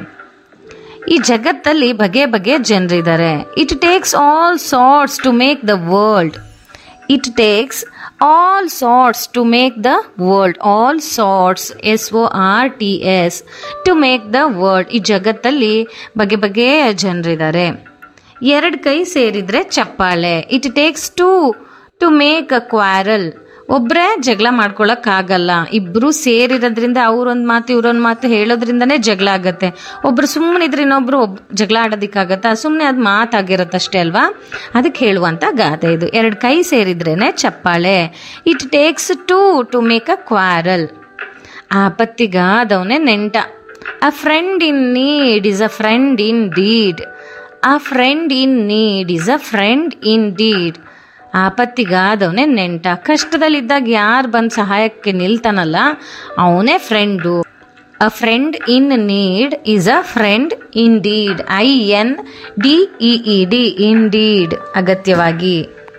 ಈ ಜಗತ್ತಲ್ಲಿ ಬಗೆ ಬಗೆ ಜನರಿದ್ದಾರೆ it takes all sorts to make the world it takes all sorts to make the world all sorts S O R T S to make the world ಈ ಜಗತ್ತಲ್ಲಿ ಬಗೆ ಬಗೆಯ ಜನರಿದ್ದಾರೆ ಎರಡು ಕೈ ಸೇರಿದ್ರೆ ಚಪ್ಪಾಳೆ it takes two to make a quarrel ಒಬ್ಬರೇ ಜಗಳ ಮಾಡ್ಕೊಳಕ್ಕಾಗಲ್ಲ ಇಬ್ರು ಸೇರಿರೋದ್ರಿಂದ ಅವ್ರೊಂದು ಮಾತು ಇವ್ರೊಂದು ಮಾತು ಹೇಳೋದ್ರಿಂದನೇ ಜಗಳ ಆಗತ್ತೆ ಒಬ್ರು ಸುಮ್ಮನಿದ್ರೆ ಇನ್ನೊಬ್ರು ಒಬ್ ಜಗಳ ಆಡೋದಿಕ್ಕಾಗತ್ತಾ ಸುಮ್ಮನೆ ಅದು ಮಾತಾಗಿರತ್ತಷ್ಟೇ ಅಲ್ವಾ ಅದಕ್ಕೆ ಹೇಳುವಂತ ಗಾದೆ ಇದು ಎರಡು ಕೈ ಸೇರಿದ್ರೇನೆ ಚಪ್ಪಾಳೆ it takes two to make a quarrel ಆಪತ್ತಿಗಾದವನೇ ನೆಂಟ a friend in need is a friend in deed a friend in need is a friend in deed ಆಪತ್ತಿಗಾದವನೇ ನೆಂಟ ಕಷ್ಟದಲ್ಲಿದ್ದಾಗ ಯಾರು ಬಂದು ಸಹಾಯಕ್ಕೆ ನಿಲ್ತಾನಲ್ಲ ಅವನೇ friend a friend in need is a friend in deed I N D E E D in deed ಅಗತ್ಯವಾಗಿ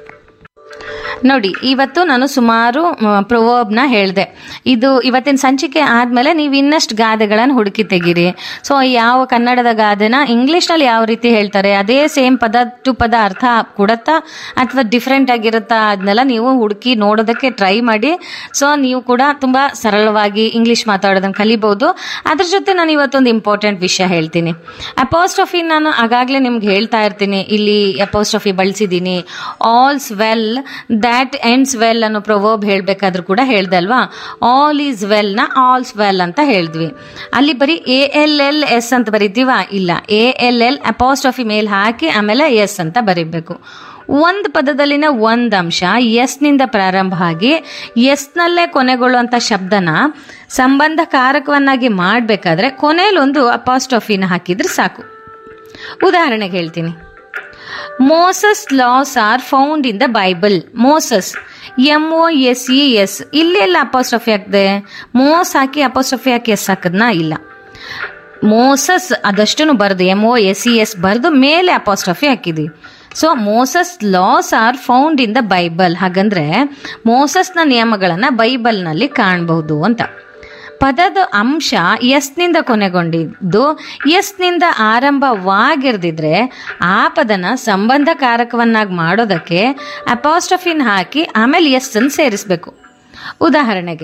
ನೋಡಿ ಇವತ್ತು ನಾನು ಸುಮಾರು ಪ್ರೊವರ್ಬ್ನ ಹೇಳಿದೆ ಇದು ಇವತ್ತಿನ ಸಂಚಿಕೆ ಆದಮೇಲೆ ನೀವು ಇನ್ನಷ್ಟು ಗಾದೆಗಳನ್ನು ಹುಡುಕಿ ತೆಗೀರಿ ಸೊ ಯಾವ ಕನ್ನಡದ ಗಾದೆನ ಇಂಗ್ಲೀಷ್ನಲ್ಲಿ ಯಾವ ರೀತಿ ಹೇಳ್ತಾರೆ ಅದೇ ಸೇಮ್ ಪದ ಟು ಪದ ಅರ್ಥ ಕೊಡತ್ತಾ ಅಥವಾ ಡಿಫ್ರೆಂಟ್ ಆಗಿರುತ್ತಾ ಅದನ್ನೆಲ್ಲ ನೀವು ಹುಡುಕಿ ನೋಡೋದಕ್ಕೆ ಟ್ರೈ ಮಾಡಿ ಸೊ ನೀವು ಕೂಡ ತುಂಬ ಸರಳವಾಗಿ ಇಂಗ್ಲೀಷ್ ಮಾತಾಡೋದನ್ನು ಕಲಿಬೋದು ಅದ್ರ ಜೊತೆ ನಾನು ಇವತ್ತೊಂದು ಇಂಪಾರ್ಟೆಂಟ್ ವಿಷಯ ಹೇಳ್ತೀನಿ ಅಪೋಸ್ಟ್ರಫಿ ನಾನು ಆಗಾಗಲೇ ನಿಮ್ಗೆ ಹೇಳ್ತಾ ಇರ್ತೀನಿ ಇಲ್ಲಿ ಅಪೋಸ್ಟ್ರಫಿ ಬಳಸಿದ್ದೀನಿ all's well that ends well ಅನ್ನೋ ಪ್ರೊವರ್ಬ್ ಹೇಳಬೇಕಾದ್ರೂ ಕೂಡ ಹೇಳ್ದೆ ಅಲ್ವಾ ಆಲ್ ಈಸ್ ವೆಲ್ನ ಆಲ್ಸ್ ವೆಲ್ ಅಂತ ಹೇಳಿದ್ವಿ ಅಲ್ಲಿ ಬರೀ ಎ ಎಲ್ ಎಲ್ ಎಸ್ ಅಂತ ಬರೀತೀವ ಇಲ್ಲ ಎ ಎಲ್ ಎಲ್ ಅಪಾಸ್ಟ್ರಫಿ ಮೇಲೆ ಹಾಕಿ ಆಮೇಲೆ ಎಸ್ ಅಂತ ಬರೀಬೇಕು ಒಂದು ಪದದಲ್ಲಿನ ಒಂದು ಅಂಶ ಎಸ್ನಿಂದ ಪ್ರಾರಂಭ ಆಗಿ ಎಸ್ನಲ್ಲೇ ಕೊನೆಗೊಳ್ಳುವಂಥ ಶಬ್ದನ ಸಂಬಂಧಕಾರಕವನ್ನಾಗಿ ಮಾಡಬೇಕಾದ್ರೆ ಕೊನೆಯಲ್ಲೊಂದು ಅಪಾಸ್ಟ್ರಫಿನ ಹಾಕಿದ್ರೆ ಸಾಕು ಉದಾಹರಣೆಗೆ ಹೇಳ್ತೀನಿ Moses laws are found in the Bible Moses M O S E S ಇಲ್ಲೆಲ್ಲ ಅಪೋಸ್ಟ್ರಫಿ ಹಾಕಿದೆ ಮೋಸ್ ಹಾಕಿ ಅಪೋಸ್ಟ್ರಫಿ ಹಾಕಿ ಎಸ್ ಹಾಕದ್ನ ಇಲ್ಲ ಮೋಸಸ್ ಅದಷ್ಟು ಬರೆದು M O S E S ಬರೆದು ಮೇಲೆ ಅಪೋಸ್ಟ್ರಫಿ ಹಾಕಿದ್ವಿ so Moses laws are found in the Bible ಹಾಗಂದ್ರೆ ಮೋಸಸ್ನ ನಿಯಮಗಳನ್ನು ಬೈಬಲ್ನಲ್ಲಿ ಕಾಣಬಹುದು ಅಂತ ಪದದ ಅಂಶ ಎಸ್ನಿಂದ ಕೊನೆಗೊಂಡಿದ್ದು ಎಸ್ನಿಂದ ಆರಂಭವಾಗಿರ್ದಿದ್ರೆ ಆ ಪದನ ಸಂಬಂಧಕಾರಕವನ್ನಾಗಿ ಮಾಡೋದಕ್ಕೆ ಅಪಾಸ್ಟ್ರಫಿನ್ ಹಾಕಿ ಆಮೇಲೆ ಎಸ್ ಅನ್ನು ಸೇರಿಸಬೇಕು ಉದಾಹರಣೆಗೆ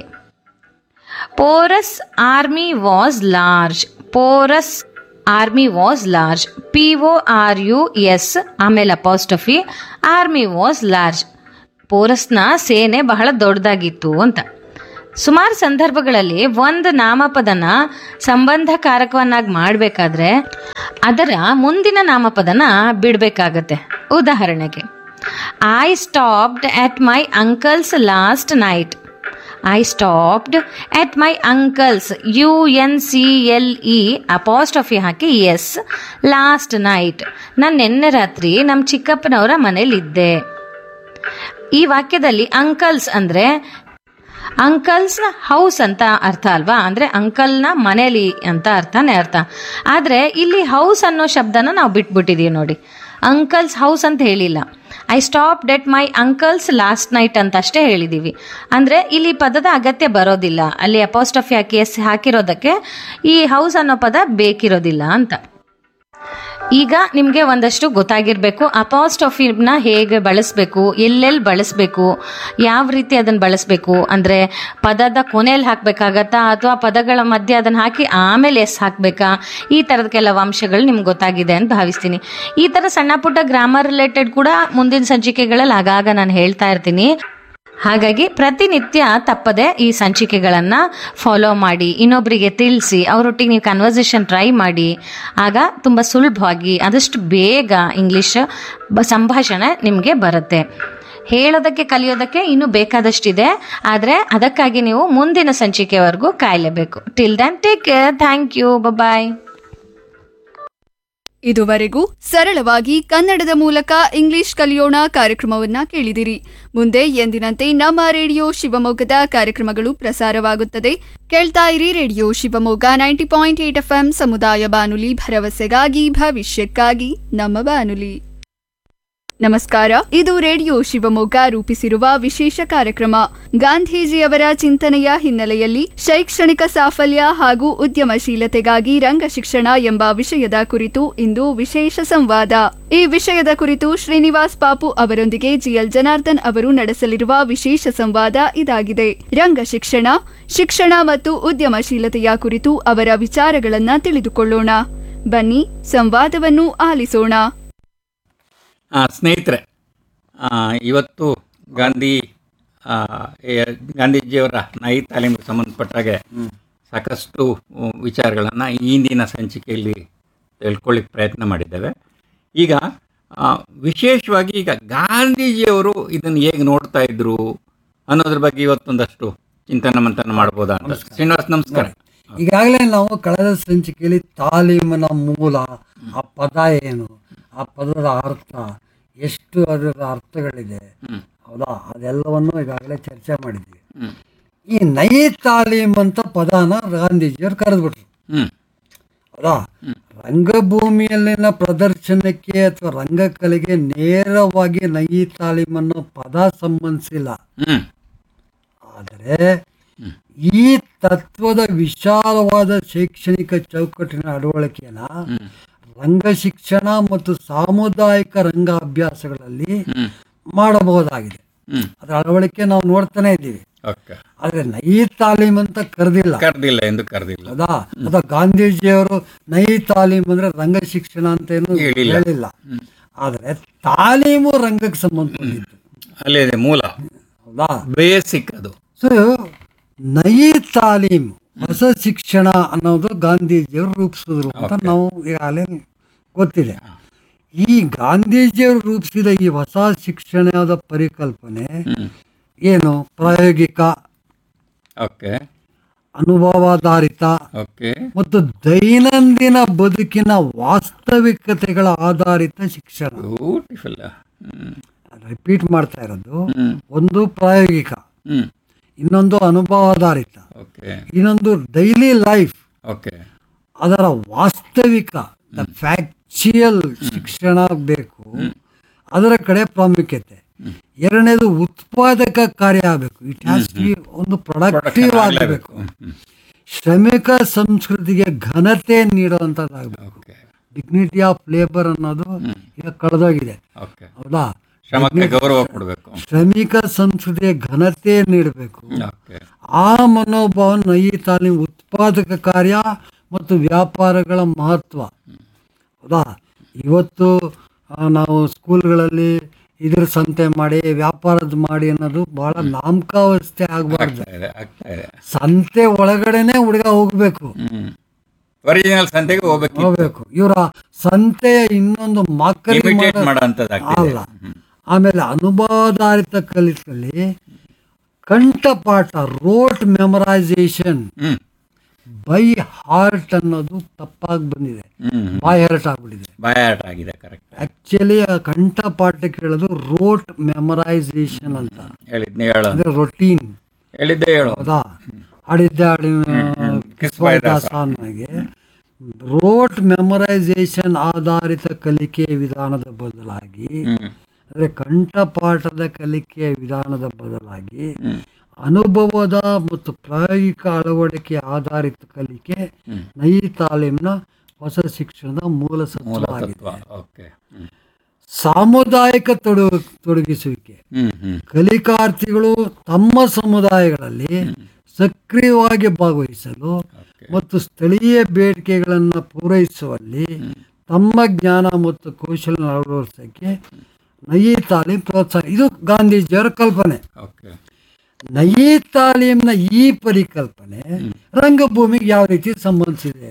Porus army was large Porus army was large P O R U S ಆಮೇಲೆ ಅಪಾಸ್ಟಫಿ ಆರ್ಮಿ ವಾಸ್ ಲಾರ್ಜ್ ಪೋರಸ್ನ ಸೇನೆ ಬಹಳ ದೊಡ್ಡದಾಗಿತ್ತು ಅಂತ ಸುಮಾರು ಸಂದರ್ಭಗಳಲ್ಲಿ ಒಂದು ನಾಮಪದನ ಸಂಬಂಧಕಾರಕವನ್ನಾಗಿ ಮಾಡಬೇಕಾದ್ರೆ ಅದರ ಮುಂದಿನ ನಾಮಪದನ ಬಿಡಬೇಕಾಗತ್ತೆ ಉದಾಹರಣೆಗೆ I stopped at my uncle's last night I stopped at my uncle's U N C L E apostrophe ಹಾಕಿ ಎಸ್ ಲಾಸ್ಟ್ ನೈಟ್ ನಾನು ನಿನ್ನೆ ರಾತ್ರಿ ನಮ್ಮ ಚಿಕ್ಕಪ್ಪನವರ ಮನೇಲಿದ್ದೆ ಈ ವಾಕ್ಯದಲ್ಲಿ ಅಂಕಲ್ಸ್ ಅಂದರೆ ಅಂಕಲ್ಸ್ ಹೌಸ್ ಅಂತ ಅರ್ಥ ಅಲ್ವಾ ಅಂದ್ರೆ ಅಂಕಲ್ನ ಮನೇಲಿ ಅಂತ ಅರ್ಥನೇ ಅರ್ಥ ಆದ್ರೆ ಇಲ್ಲಿ ಹೌಸ್ ಅನ್ನೋ ಶಬ್ದನ ನಾವು ಬಿಟ್ಬಿಟ್ಟಿದೀವಿ ನೋಡಿ ಅಂಕಲ್ಸ್ ಹೌಸ್ ಅಂತ ಹೇಳಿಲ್ಲ I stopped at my uncle's last night ಅಂತ ಅಷ್ಟೇ ಹೇಳಿದೀವಿ ಅಂದ್ರೆ ಇಲ್ಲಿ ಪದದ ಅಗತ್ಯ ಬರೋದಿಲ್ಲ ಅಲ್ಲಿ ಅಪಾಸ್ಟಫಿ ಹಾಕಿ ಎಸ್ ಹಾಕಿರೋದಕ್ಕೆ ಈ ಹೌಸ್ ಅನ್ನೋ ಪದ ಬೇಕಿರೋದಿಲ್ಲ ಅಂತ ಈಗ ನಿಮಗೆ ಒಂದಷ್ಟು ಗೊತ್ತಾಗಿರಬೇಕು ಅಪಾಸ್ಟಫಿನ ಹೇಗೆ ಬಳಸಬೇಕು ಎಲ್ಲೆಲ್ಲಿ ಬಳಸಬೇಕು ಯಾವ ರೀತಿ ಅದನ್ನು ಬಳಸಬೇಕು ಅಂದರೆ ಪದದ ಕೊನೆಯಲ್ಲಿ ಹಾಕಬೇಕಾಗತ್ತಾ ಅಥವಾ ಪದಗಳ ಮಧ್ಯೆ ಅದನ್ನು ಹಾಕಿ ಆಮೇಲೆ ಎಸ್ ಹಾಕಬೇಕಾ ಈ ಥರದ ಕೆಲವು ಅಂಶಗಳು ನಿಮ್ಗೆ ಗೊತ್ತಾಗಿದೆ ಅಂತ ಭಾವಿಸ್ತೀನಿ ಈ ಥರ ಸಣ್ಣ ಪುಟ್ಟ ಗ್ರಾಮರ್ ರಿಲೇಟೆಡ್ ಕೂಡ ಮುಂದಿನ ಸಂಚಿಕೆಗಳಲ್ಲಿ ಆಗಾಗ ನಾನು ಹೇಳ್ತಾ ಇರ್ತೀನಿ ಹಾಗಾಗಿ ಪ್ರತಿನಿತ್ಯ ತಪ್ಪದೆ ಈ ಸಂಚಿಕೆಗಳನ್ನು ಫಾಲೋ ಮಾಡಿ ಇನ್ನೊಬ್ಬರಿಗೆ ತಿಳಿಸಿ ಅವರೊಟ್ಟಿಗೆ ನೀವು ಕನ್ವರ್ಸೇಷನ್ ಟ್ರೈ ಮಾಡಿ ಆಗ ತುಂಬ ಸುಲಭವಾಗಿ ಆದಷ್ಟು ಬೇಗ ಇಂಗ್ಲೀಷ್ ಬ ಸಂಭಾಷಣೆ ನಿಮಗೆ ಬರುತ್ತೆ ಹೇಳೋದಕ್ಕೆ ಕಲಿಯೋದಕ್ಕೆ ಇನ್ನೂ ಬೇಕಾದಷ್ಟಿದೆ ಆದರೆ ಅದಕ್ಕಾಗಿ ನೀವು ಮುಂದಿನ ಸಂಚಿಕೆವರೆಗೂ ಕಾಯಲೇಬೇಕು till then take care thank you bye ಇದುವರೆಗೂ ಸರಳವಾಗಿ ಕನ್ನಡದ ಮೂಲಕ ಇಂಗ್ಲಿಷ್ ಕಲಿಯೋಣ ಕಾರ್ಯಕ್ರಮವನ್ನ ಕೇಳಿದಿರಿ ಮುಂದೆ ಎಂದಿನಂತೆ ನಮ್ಮ ರೇಡಿಯೋ ಶಿವಮೊಗ್ಗದ ಕಾರ್ಯಕ್ರಮಗಳು ಪ್ರಸಾರವಾಗುತ್ತದೆ ಕೇಳ್ತಾ ಇರಿ radio Shivamogga ninety point eight FM ಸಮುದಾಯ ಬಾನುಲಿ ಭರವಸೆಗಾಗಿ ಭವಿಷ್ಯಕ್ಕಾಗಿ ನಮ್ಮ ಬಾನುಲಿ ನಮಸ್ಕಾರ ಇದು ರೇಡಿಯೋ ಶಿವಮೊಗ್ಗ ರೂಪಿಸಿರುವ ವಿಶೇಷ ಕಾರ್ಯಕ್ರಮ ಗಾಂಧೀಜಿಯವರ ಚಿಂತನೆಯ ಹಿನ್ನೆಲೆಯಲ್ಲಿ ಶೈಕ್ಷಣಿಕ ಸಾಫಲ್ಯ ಹಾಗೂ ಉದ್ಯಮಶೀಲತೆಗಾಗಿ ರಂಗ ಶಿಕ್ಷಣ ಎಂಬ ವಿಷಯದ ಕುರಿತು ಇಂದು ವಿಶೇಷ ಸಂವಾದ ಈ ವಿಷಯದ ಕುರಿತು ಶ್ರೀನಿವಾಸ್ ಪಾಪು ಅವರೊಂದಿಗೆ ಜಿಎಲ್ ಜನಾರ್ದನ್ ಅವರು ನಡೆಸಲಿರುವ ವಿಶೇಷ ಸಂವಾದ ಇದಾಗಿದೆ ರಂಗ ಶಿಕ್ಷಣ ಶಿಕ್ಷಣ ಮತ್ತು ಉದ್ಯಮಶೀಲತೆಯ ಕುರಿತು ಅವರ ವಿಚಾರಗಳನ್ನ ತಿಳಿದುಕೊಳ್ಳೋಣ ಬನ್ನಿ ಸಂವಾದವನ್ನು ಆಲಿಸೋಣ ಆ, ಸ್ನೇಹಿತರೆ ಆ, ಇವತ್ತು ಗಾಂಧಿ ಆ, ಏ- ಗಾಂಧೀಜಿಯವರ ನಾಯಿ ತಾಲೀಮಿಗೆ ಸಂಬಂಧಪಟ್ಟಾಗೆ ಸಾಕಷ್ಟು ವಿಚಾರಗಳನ್ನು ಈ ಹಿಂದಿನ ಸಂಚಿಕೆಯಲ್ಲಿ ತಿಳ್ಕೊಳ್ಳಿಕ್ಕೆ ಪ್ರಯತ್ನ ಮಾಡಿದ್ದೇವೆ ಈಗ ಆ, ವಿಶೇಷವಾಗಿ ಈಗ ಗಾಂಧೀಜಿಯವರು ಇದನ್ನು ಹೇಗೆ ನೋಡ್ತಾ ಇದ್ರು ಅನ್ನೋದ್ರ ಬಗ್ಗೆ ಇವತ್ತೊಂದಷ್ಟು ಚಿಂತನ ಮಂಥನ ಮಾಡ್ಬೋದಾ ಅಂತ ಶ್ರೀನಿವಾಸ್ ನಮಸ್ಕಾರ ಈಗಾಗಲೇ ನಾವು ಕಳೆದ ಸಂಚಿಕೆಯಲ್ಲಿ ತಾಲೀಮಿನ ಮೂಲ ಆ ಪದ ಏನು ಆ ಪದದ ಅರ್ಥ ಎಷ್ಟು ಅದರ ಅರ್ಥಗಳಿದೆ ಹೌದಾ ಅದೆಲ್ಲವನ್ನು ಈಗಾಗಲೇ ಚರ್ಚೆ ಮಾಡಿದ್ವಿ ಈ ನೈ ತಾಲೀಮ್ ಅಂತ ಪದನ ಗಾಂಧೀಜಿಯವ್ರು ಕರೆದ್ಬಿಟ್ರು ಹ್ಮ್ ಹೌದಾ ರಂಗಭೂಮಿಯಲ್ಲಿನ ಪ್ರದರ್ಶನಕ್ಕೆ ಅಥವಾ ರಂಗಕಲೆಗೆ ನೇರವಾಗಿ ನೈ ತಾಲೀಮ್ ಅನ್ನೋ ಪದ ಸಂಬಂಧಿಸಿಲ್ಲ ಹ್ಮ್ ಆದರೆ ಈ ತತ್ವದ ವಿಶಾಲವಾದ ಶೈಕ್ಷಣಿಕ ಚೌಕಟ್ಟಿನ ಅಳವಡಿಕೆಯನ್ನ ರಂಗ ಶಿಕ್ಷಣ ಮತ್ತು ಸಾಮುದಾಯಿಕ ರಂಗ ಅಭ್ಯಾಸಗಳಲ್ಲಿ ಮಾಡಬಹುದಾಗಿದೆ ಹ್ಮ್. ಅದರ ಅಳವಡಿಕೆ ನಾವು ನೋಡ್ತಾನೆ ಇದ್ದೀವಿ ಓಕೆ ಆದ್ರೆ ನೈ ತಾಲೀಮ್ ಅಂತ ಕರೆದಿಲ್ಲ ಕರೆದಿಲ್ಲ ಎಂದು ಕರೆದಿಲ್ಲ ಹೌದಾ ಅದ ಗಾಂಧೀಜಿಯವರು ನೈ ತಾಲೀಮ್ ಅಂದ್ರೆ ರಂಗ ಶಿಕ್ಷಣ ಅಂತ ಏನು ಹೇಳಿಲ್ಲ. ಹೇಳಿಲ್ಲ ಆದ್ರೆ ತಾಲೀಮು ರಂಗಕ್ಕೆ ಸಂಬಂಧಪಟ್ಟಿದ್ದು ಅಲ್ಲೇ ಇದೆ ಮೂಲ ಹೌದಾ ಬೇಸಿಕ್ ಅದು ಸೊ ನೈ ತಾಲೀಮ್ ಹೊಸ ಶಿಕ್ಷಣ ಅನ್ನೋದು ಗಾಂಧೀಜಿಯವರು ರೂಪಿಸಿದ್ರು ಅಂತ ನಾವು ಈಗಾಗಲೇ ಗೊತ್ತಿದೆ ಈ ಗಾಂಧೀಜಿಯವರು ರೂಪಿಸಿದ ಈ ಹೊಸ ಶಿಕ್ಷಣದ ಪರಿಕಲ್ಪನೆ ಏನು ಪ್ರಾಯೋಗಿಕ ಓಕೆ ಅನುಭವಾಧಾರಿತ ಓಕೆ ಮತ್ತು ದೈನಂದಿನ ಬದುಕಿನ ವಾಸ್ತವಿಕತೆಗಳ ಆಧಾರಿತ ಶಿಕ್ಷಣ ಬ್ಯೂಟಿಫುಲ್ ರಿಪೀಟ್ ಮಾಡ್ತಾ ಇರೋದು ಹ್ಮ್. ಒಂದು ಪ್ರಾಯೋಗಿಕ ಹ್ಮ್ ಇನ್ನೊಂದು ಅನುಭವಾಧಾರಿತ ಓಕೆ ಇನ್ನೊಂದು ಡೈಲಿ ಲೈಫ್ ಓಕೆ ಅದರ ವಾಸ್ತವಿಕ ದ ಫ್ಯಾಕ್ಚುಯಲ್ ಶಿಕ್ಷಣ ಬೇಕು ಅದರ ಕಡೆ ಪ್ರಾಮುಖ್ಯತೆ ಎರಡನೇದು ಉತ್ಪಾದಕ ಕಾರ್ಯ ಆಗಬೇಕು ಇಟ್ ಹ್ಯಾಸ್ ಟು ಒಂದು ಪ್ರೊಡಕ್ಟಿವ್ ಆಗಬೇಕು ಶ್ರಮಿಕ ಸಂಸ್ಕೃತಿಗೆ ಘನತೆ ನೀಡುವಂಥದ್ದಾಗಬೇಕು ಡಿಗ್ನಿಟಿ ಆಫ್ ಲೇಬರ್ ಅನ್ನೋದು ಈಗ ಕಳೆದೋಗಿದೆ ಓಕೆ ಹೌದಾ ಶ್ರಮಕ್ಕೆ ಗೌರವ ಕೊಡಬೇಕು ಶ್ರಮಿಕ ಸಂಸ್ಕೃತಿಗೆ ಘನತೆ ನೀಡಬೇಕು ಓಕೆ ಆ ಮನೋಭಾವನ ಈ ತಾಲೀಮು ಉತ್ಪಾದಕ ಕಾರ್ಯ ಮತ್ತು ವ್ಯಾಪಾರಗಳ ಮಹತ್ವ ಹೌದಾ ಇವತ್ತು ಆ, ನಾವು ಸ್ಕೂಲ್ಗಳಲ್ಲಿ ಇದ್ರ ಸಂತೆ ಮಾಡಿ ವ್ಯಾಪಾರದ ಮಾಡಿ ಅನ್ನೋದು ಬಹಳ ನಾಮಕಾವಸ್ಥೆ ಆಗಬಾರ್ದು ಆಗ್ತಾ ಇದೆ ಆಗ್ತಾ ಇದೆ ಸಂತೆ ಒಳಗಡೆನೆ ಹುಡುಗ ಹೋಗ್ಬೇಕು ಹ್ಮ್ ಒರಿಜಿನಲ್ ಸಂತೆಗೆ ಹೋಗ್ಬೇಕು ಹೋಗ್ಬೇಕು ಇವರ ಸಂತೆಯ ಇನ್ನೊಂದು ಮಕ್ಕಳಿಗೆ ಇಮಿಟೇಟ್ ಮಾಡೋ- ಮಾಡೋ ಅಂಥದ್ದಾಗ್ತಿದೆ. ಅಲ್ಲ ಆಮೇಲೆ ಅನುಭವಾಧಾರಿತ ಕಲಿತಲ್ಲಿ ಕಂಠಪಾಠ rote memorisation hmm by heart ಅನ್ನೋದು ತಪ್ಪಾಗಿ ಬಂದಿದೆ ಹ್ಮ್ ಬಾಯ್ ಹಾರ್ಟ್ ಆಗ್ಬಿಟ್ಟಿದೆ ಬಾಯಾಟ ಆಗಿದೆ ಕರೆಕ್ಟ್ ಆಕ್ಚುಲಿ ಕಂಠಪಾಠ ಕೇಳೋದು ರೋಟ್ ಮೆಮರೈಸೇಷನ್ ಅಂತ ಹೇಳಿದ್ ನೀವು ಹೇಳೋ ಅಂದ್ರೆ ರೊಟೀನ್ ಹೇಳಿದ್ದೆ ಹೇಳು ಹೌದಾ ಆಡಿದ್ದೆ ಆಡಿನ ಕಿಸ್ಬಾಯ್ ದಾಸ. ಅನ್ನೋಗೆ ರೋಟ್ ಮೆಮರೈಸೇಷನ್ ಆಧಾರಿತ ಕಲಿಕೆ ವಿಧಾನದ ಬದಲಾಗಿ ಹ್ಮ್ ಅಂದರೆ ಕಂಠಪಾಠದ ಕಲಿಕೆಯ ವಿಧಾನದ ಬದಲಾಗಿ ಅನುಭವದ ಮತ್ತು ಪ್ರಾಯೋಗಿಕ ಅಳವಡಿಕೆ ಆಧಾರಿತ ಕಲಿಕೆ ನೈ ತಾಲೀಮಿನ ಹೊಸ ಶಿಕ್ಷಣದ ಮೂಲ ಮೂಲ ಸತ್ವವಾಗಿದೆ ತತ್ವ ಓಕೆ ಹ್ಮ್ ಸಾಮುದಾಯಿಕ ತೊಡ ತೊಡಗಿಸುವಿಕೆ ಹ್ಮ್ ಹ್ಮ್ ಕಲಿಕಾರ್ಥಿಗಳು ತಮ್ಮ ಸಮುದಾಯಗಳಲ್ಲಿ ಸಕ್ರಿಯವಾಗಿ ಭಾಗವಹಿಸಲು ಮತ್ತು ಸ್ಥಳೀಯ ಬೇಡಿಕೆಗಳನ್ನು ಪೂರೈಸುವಲ್ಲಿ ತಮ್ಮ ಜ್ಞಾನ ಮತ್ತು ಕೌಶಲ್ಯ ಅಳವಡಿಸೋಕ್ಕೆ ನಯಿ ತಾಲೀಮ್ ಪ್ರೋತ್ಸಾಹ ಇದು ಗಾಂಧೀಜಿಯವರ ಕಲ್ಪನೆ ಓಕೆ ನಯಿ ತಾಲೀಮ್ನ ಈ ಪರಿಕಲ್ಪನೆ ರಂಗಭೂಮಿಗೆ ಯಾವ ರೀತಿ ಸಂಬಂಧಿಸಿದೆ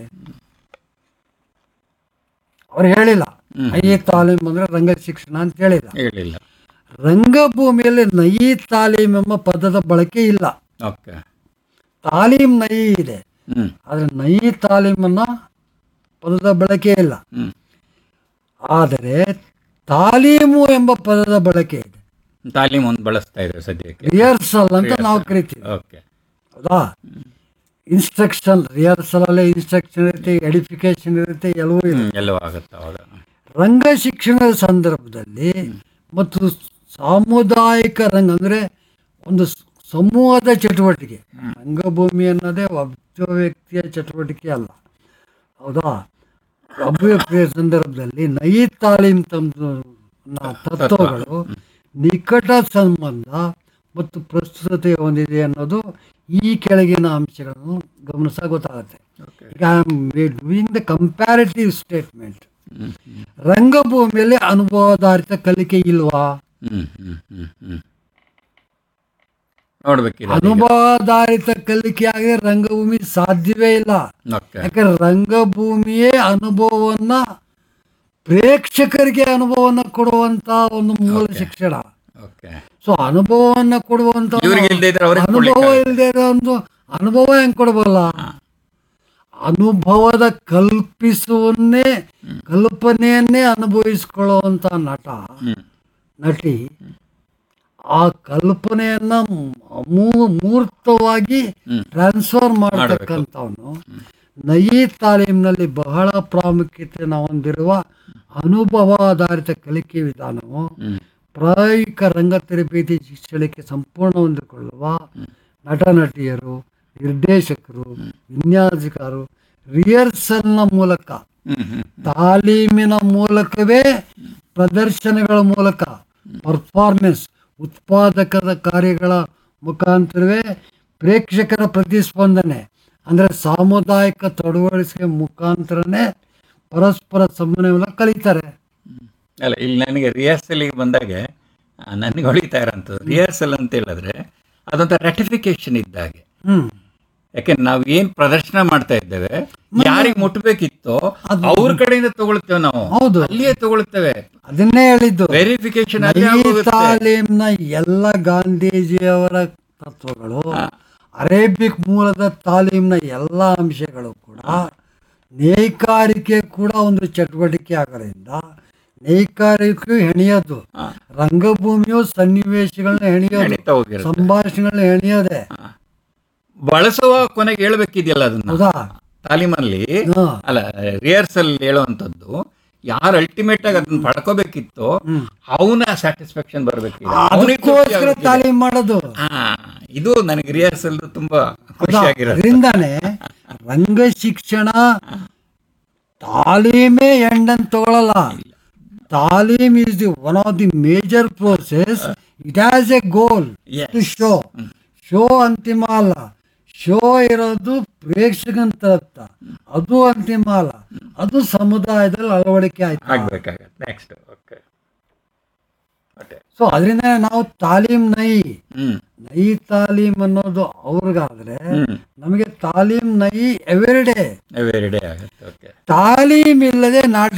ಅವ್ರು ಹೇಳಿಲ್ಲ ನಯಿ ತಾಲೀಮ್ ಅಂದ್ರೆ ರಂಗ ಶಿಕ್ಷಣ ಅಂತ ಹೇಳಿಲ್ಲ ಹೇಳಿಲ್ಲ ರಂಗಭೂಮಿಯಲ್ಲಿ ನಯಿ ತಾಲೀಮ್ ಎಂಬ ಪದದ ಬಳಕೆ ಇಲ್ಲ ಓಕೆ ತಾಲೀಮ್ ನಯಿ ಇದೆ ಹ್ಮ್ ಆದರೆ ನಯಿ ತಾಲೀಮನ್ನ ಪದದ ಬಳಕೆ ಇಲ್ಲ ಹ್ಮ್ ಆದರೆ ತಾಲೀಮು ಎಂಬ ಪದದ ಬಳಕೆ ಇದೆ ತಾಲೀಮ್ ಒಂದು ಬಳಸ್ತಾ ಇದೆ ಸದ್ಯಕ್ಕೆ ರಿಹರ್ಸಲ್ ಅಂತ ನಾವು ಕರಿತೀವಿ ಓಕೆ ಹೌದಾ ಇನ್ಸ್ಟ್ರಕ್ಷನ್ ರಿಹರ್ಸಲ್ ಅಲ್ಲೇ ಇನ್ಸ್ಟ್ರಕ್ಷನ್ ಇರುತ್ತೆ ಎಡಿಫಿಕೇಶನ್ ಇರುತ್ತೆ ಎಲ್ಲವೂ ಇದೆ ಎಲ್ಲವೂ ಆಗುತ್ತೆ ಹೌದಾ ರಂಗ ಶಿಕ್ಷಣದ ಸಂದರ್ಭದಲ್ಲಿ ಮತ್ತು ಸಾಮುದಾಯಿಕ ರಂಗ ಅಂದರೆ ಒಂದು ಸ್- ಸಮೂಹದ ಚಟುವಟಿಕೆ ರಂಗಭೂಮಿ ಅನ್ನೋದೇ ಒಬ್ಬ ವ್ಯಕ್ತಿಯ ಚಟುವಟಿಕೆ ಅಲ್ಲ ಹೌದಾ ಅಭಿವ್ಯಕ್ತಿಯ ಸಂದರ್ಭದಲ್ಲಿ ನೈ ತಾಲೀಮ್ ತಮ್ಮ ತತ್ವಗಳು ನಿಕಟ ಸಂಬಂಧ ಮತ್ತು ಪ್ರಸ್ತುತತೆ ಹೊಂದಿದೆ ಅನ್ನೋದು ಈ ಕೆಳಗಿನ ಅಂಶಗಳನ್ನು ಗಮನಿಸ ಗೊತ್ತಾಗುತ್ತೆ ಈಗ ಡೂಯಿಂಗ್ ದ ಕಂಪ್ಯಾರಿಟಿವ್ ಸ್ಟೇಟ್ಮೆಂಟ್ ರಂಗಭೂಮಿಯಲ್ಲಿ ಅನುಭವಾಧಾರಿತ ಕಲಿಕೆ ಇಲ್ವಾ ಹ್ಮ್ ಹ್ಮ್ ಹ್ಮ್ ಹ್ಮ್ ನೋಡ್ಬೇಕಿದೆ ಅನುಭವಾಧಾರಿತ ಕಲಿಕೆ ಆಗಿದೆ ರಂಗಭೂಮಿ ಸಾಧ್ಯವೇ ಇಲ್ಲ ಓಕೆ ಯಾಕಂದ್ರೆ ರಂಗಭೂಮಿಯೇ ಅನುಭವವನ್ನ ಪ್ರೇಕ್ಷಕರಿಗೆ ಅನುಭವವನ್ನ ಕೊಡುವಂತ ಒಂದು ಮೂಲ ಶಿಕ್ಷಣ ಓಕೆ ಸೊ ಅನುಭವವನ್ನ ಕೊಡುವಂತ ಇವ್ರಿಗೆ ಇಲ್ದೇ ಇದ್ರೆ ಅವ್ರಿಗೆ ಅನುಭವ ಕೊಡ್ಲಿಕ್ಕಾಗಲ್ಲ. ಇಲ್ಲದೆ ಇರೋ ಒಂದು ಅನುಭವ ಹೆಂಗ್ ಕೊಡಬಲ್ಲ ಅನುಭವದ ಕಲ್ಪಿಸುವನ್ನೇ ಕಲ್ಪನೆಯನ್ನೇ ಅನುಭವಿಸ್ಕೊಳ್ಳುವಂತ ನಟ ನಟಿ ಆ ಕಲ್ಪನೆಯನ್ನ ಮೂ- ಮೂರ್ತವಾಗಿ ಟ್ರಾನ್ಸ್ಫರ್ ಮಾಡತಕ್ಕಂಥವನು ನಯಿ ತಾಲೀಮ್ನಲ್ಲಿ ಬಹಳ ಪ್ರಾಮುಖ್ಯತೆ ನಾವು ಹೊಂದಿರುವ ಅನುಭವಾಧಾರಿತ ಕಲಿಕೆ ವಿಧಾನವು ಪ್ರಾಯೋಗಿಕ ರಂಗ ತರಬೇತಿ ಶಿಕ್ಷಣಕ್ಕೆ ಸಂಪೂರ್ಣ ಹೊಂದಿಕೊಳ್ಳುವ ನಟ ನಟಿಯರು ನಿರ್ದೇಶಕರು ವಿನ್ಯಾಸಕರು ರಿಹರ್ಸಲ್ನ ಮೂಲಕ ತಾಲೀಮಿನ ಮೂಲಕವೇ ಪ್ರದರ್ಶನಗಳ ಮೂಲಕ ಪರ್ಫಾರ್ಮೆನ್ಸ್ ಉತ್ಪಾದಕದ ಕಾರ್ಯಗಳ ಮುಖಾಂತರವೇ ಪ್ರೇಕ್ಷಕರ ಪ್ರತಿಸ್ಪಂದನೆ ಅಂದರೆ ಸಾಮುದಾಯಿಕ ತೊಡವಳಿಕೆ ಮುಖಾಂತರನೇ ಪರಸ್ಪರ ಸಮನ್ವಯ ಕಲಿತಾರೆ ಅಲ್ಲ ಇಲ್ಲಿ ನನಗೆ ರಿಹರ್ಸಲ್ಗೆ ಬಂದಾಗೆ ಆ, ನನಗೆ ಹೊಳಿತಾ ಇರೋಂಥದ್ದು ರಿಹರ್ಸಲ್ ಅಂತ ಹೇಳಿದ್ರೆ ಅದೊಂಥರ ರೆಟಿಫಿಕೇಶನ್ ಇದ್ದಾಗೆ ಹ್ಮ್ ಯಾಕೆಂದ್ರೆ ನಾವು ಏನ್ ಪ್ರದರ್ಶನ ಮಾಡ್ತಾ ಇದ್ದೇವೆ ಯಾರಿಗೆ ಮುಟ್ಬೇಕಿತ್ತೋ ಅವ್ರ ಕಡೆಯಿಂದ ತಗೊಳ್ತೇವೆ ನಾವು ಹೌದು. ಅಲ್ಲಿಯೇ ತಗೊಳ್ತೇವೆ ಅದನ್ನೇ ಹೇಳಿದ್ದು ವೆರಿಫಿಕೇಶನ್ ಈ ತಾಲೀಮ್ನ ಎಲ್ಲ ಗಾಂಧೀಜಿಯವರ ತತ್ವಗಳು ಅರೇಬಿಕ್ ಮೂಲದ ತಾಲೀಮ್ನ ಎಲ್ಲ ಅಂಶಗಳು ಕೂಡ ನೇಕಾರಿಕೆ ಕೂಡ ಒಂದು ಚಟುವಟಿಕೆ ಆಗೋದ್ರಿಂದ ನೇಕಾರಿಕೆಯು ಹೆಣೆಯೋದು ರಂಗಭೂಮಿಯು ಸನ್ನಿವೇಶಗಳನ್ನ ಹೆಣೀತಾ ಹೆಣೆಯೋದು ಹೋಗಿರುತ್ತೆ. ಸಂಭಾಷಣೆಗಳನ್ನ ಹೆಣೆಯೋದೆ ಬಳಸುವ ಕೊನೆಗೆ ಹೇಳ್ಬೇಕಿದೆಯಲ್ಲ ಅದನ್ನ ಹೌದಾ ತಾಲೀಮಲ್ಲಿ ಹಾ. ಅಲ್ಲ ರಿಹರ್ಸಲ್ ಹೇಳುವಂಥದ್ದು ಯಾರು ಅಲ್ಟಿಮೇಟ್ ಆಗಿ ಅದನ್ನ ಪಡ್ಕೋಬೇಕಿತ್ತೋ ಅವನ ಸ್ಯಾಟಿಸ್ಫ್ಯಾಕ್ಷನ್ ಬರ್ಬೇಕಿದೆ ಅವ್ನಿಗೆ ತೃಪ್ತಿ ಅದಕ್ಕೋಸ್ಕರ ಆಗ್ಬೇಕಿದೆ. ತಾಲೀಮ್ ಮಾಡೋದು ಹಾ, ಇದು ನನಗೆ ರಿಹರ್ಸಲ್ ತುಂಬಾ ಖುಷಿಯಾಗಿರೋದು ಅದರಿಂದಾನೆ ರಂಗ ಶಿಕ್ಷಣ ತಾಲೀಮೇ ಎಂಡನ್ ತಗೊಳ್ಳಲ್ಲ talim is the one of the major process it has a goal to show show ಅಂತಿಮ ಅಲ್ಲ ಶೋ ಇರೋದು ಪ್ರೇಕ್ಷಕನ ತಲುಪ್ತ ಅದು ಅಂತಿಮ ಅಲ್ಲ ಅದು ಸಮುದಾಯದಲ್ಲಿ ಅಳವಡಿಕೆ ಆಯ್ತು ಆಗ್ಬೇಕಾಗತ್ತೆ ನೆಕ್ಸ್ಟ್ ಓಕೆ ಮತ್ತೆ ಸೊ ಅದರಿಂದ ನಾವು ತಾಲೀಮ್ ನೈ ಹ್ಮ್ ನೈ ತಾಲೀಮ್ ಅನ್ನೋದು ಅವ್ರಿಗಾದ್ರೆ ಹ್ಮ್. ನಮಗೆ ತಾಲೀಮ್ ನೈ ಎವ್ರಿ ಡೇ ಎವ್ರಿ ಡೇ ಆಗುತ್ತೆ ಓಕೆ ತಾಲೀಮ್ ಇಲ್ಲದೆ ನಾಟ್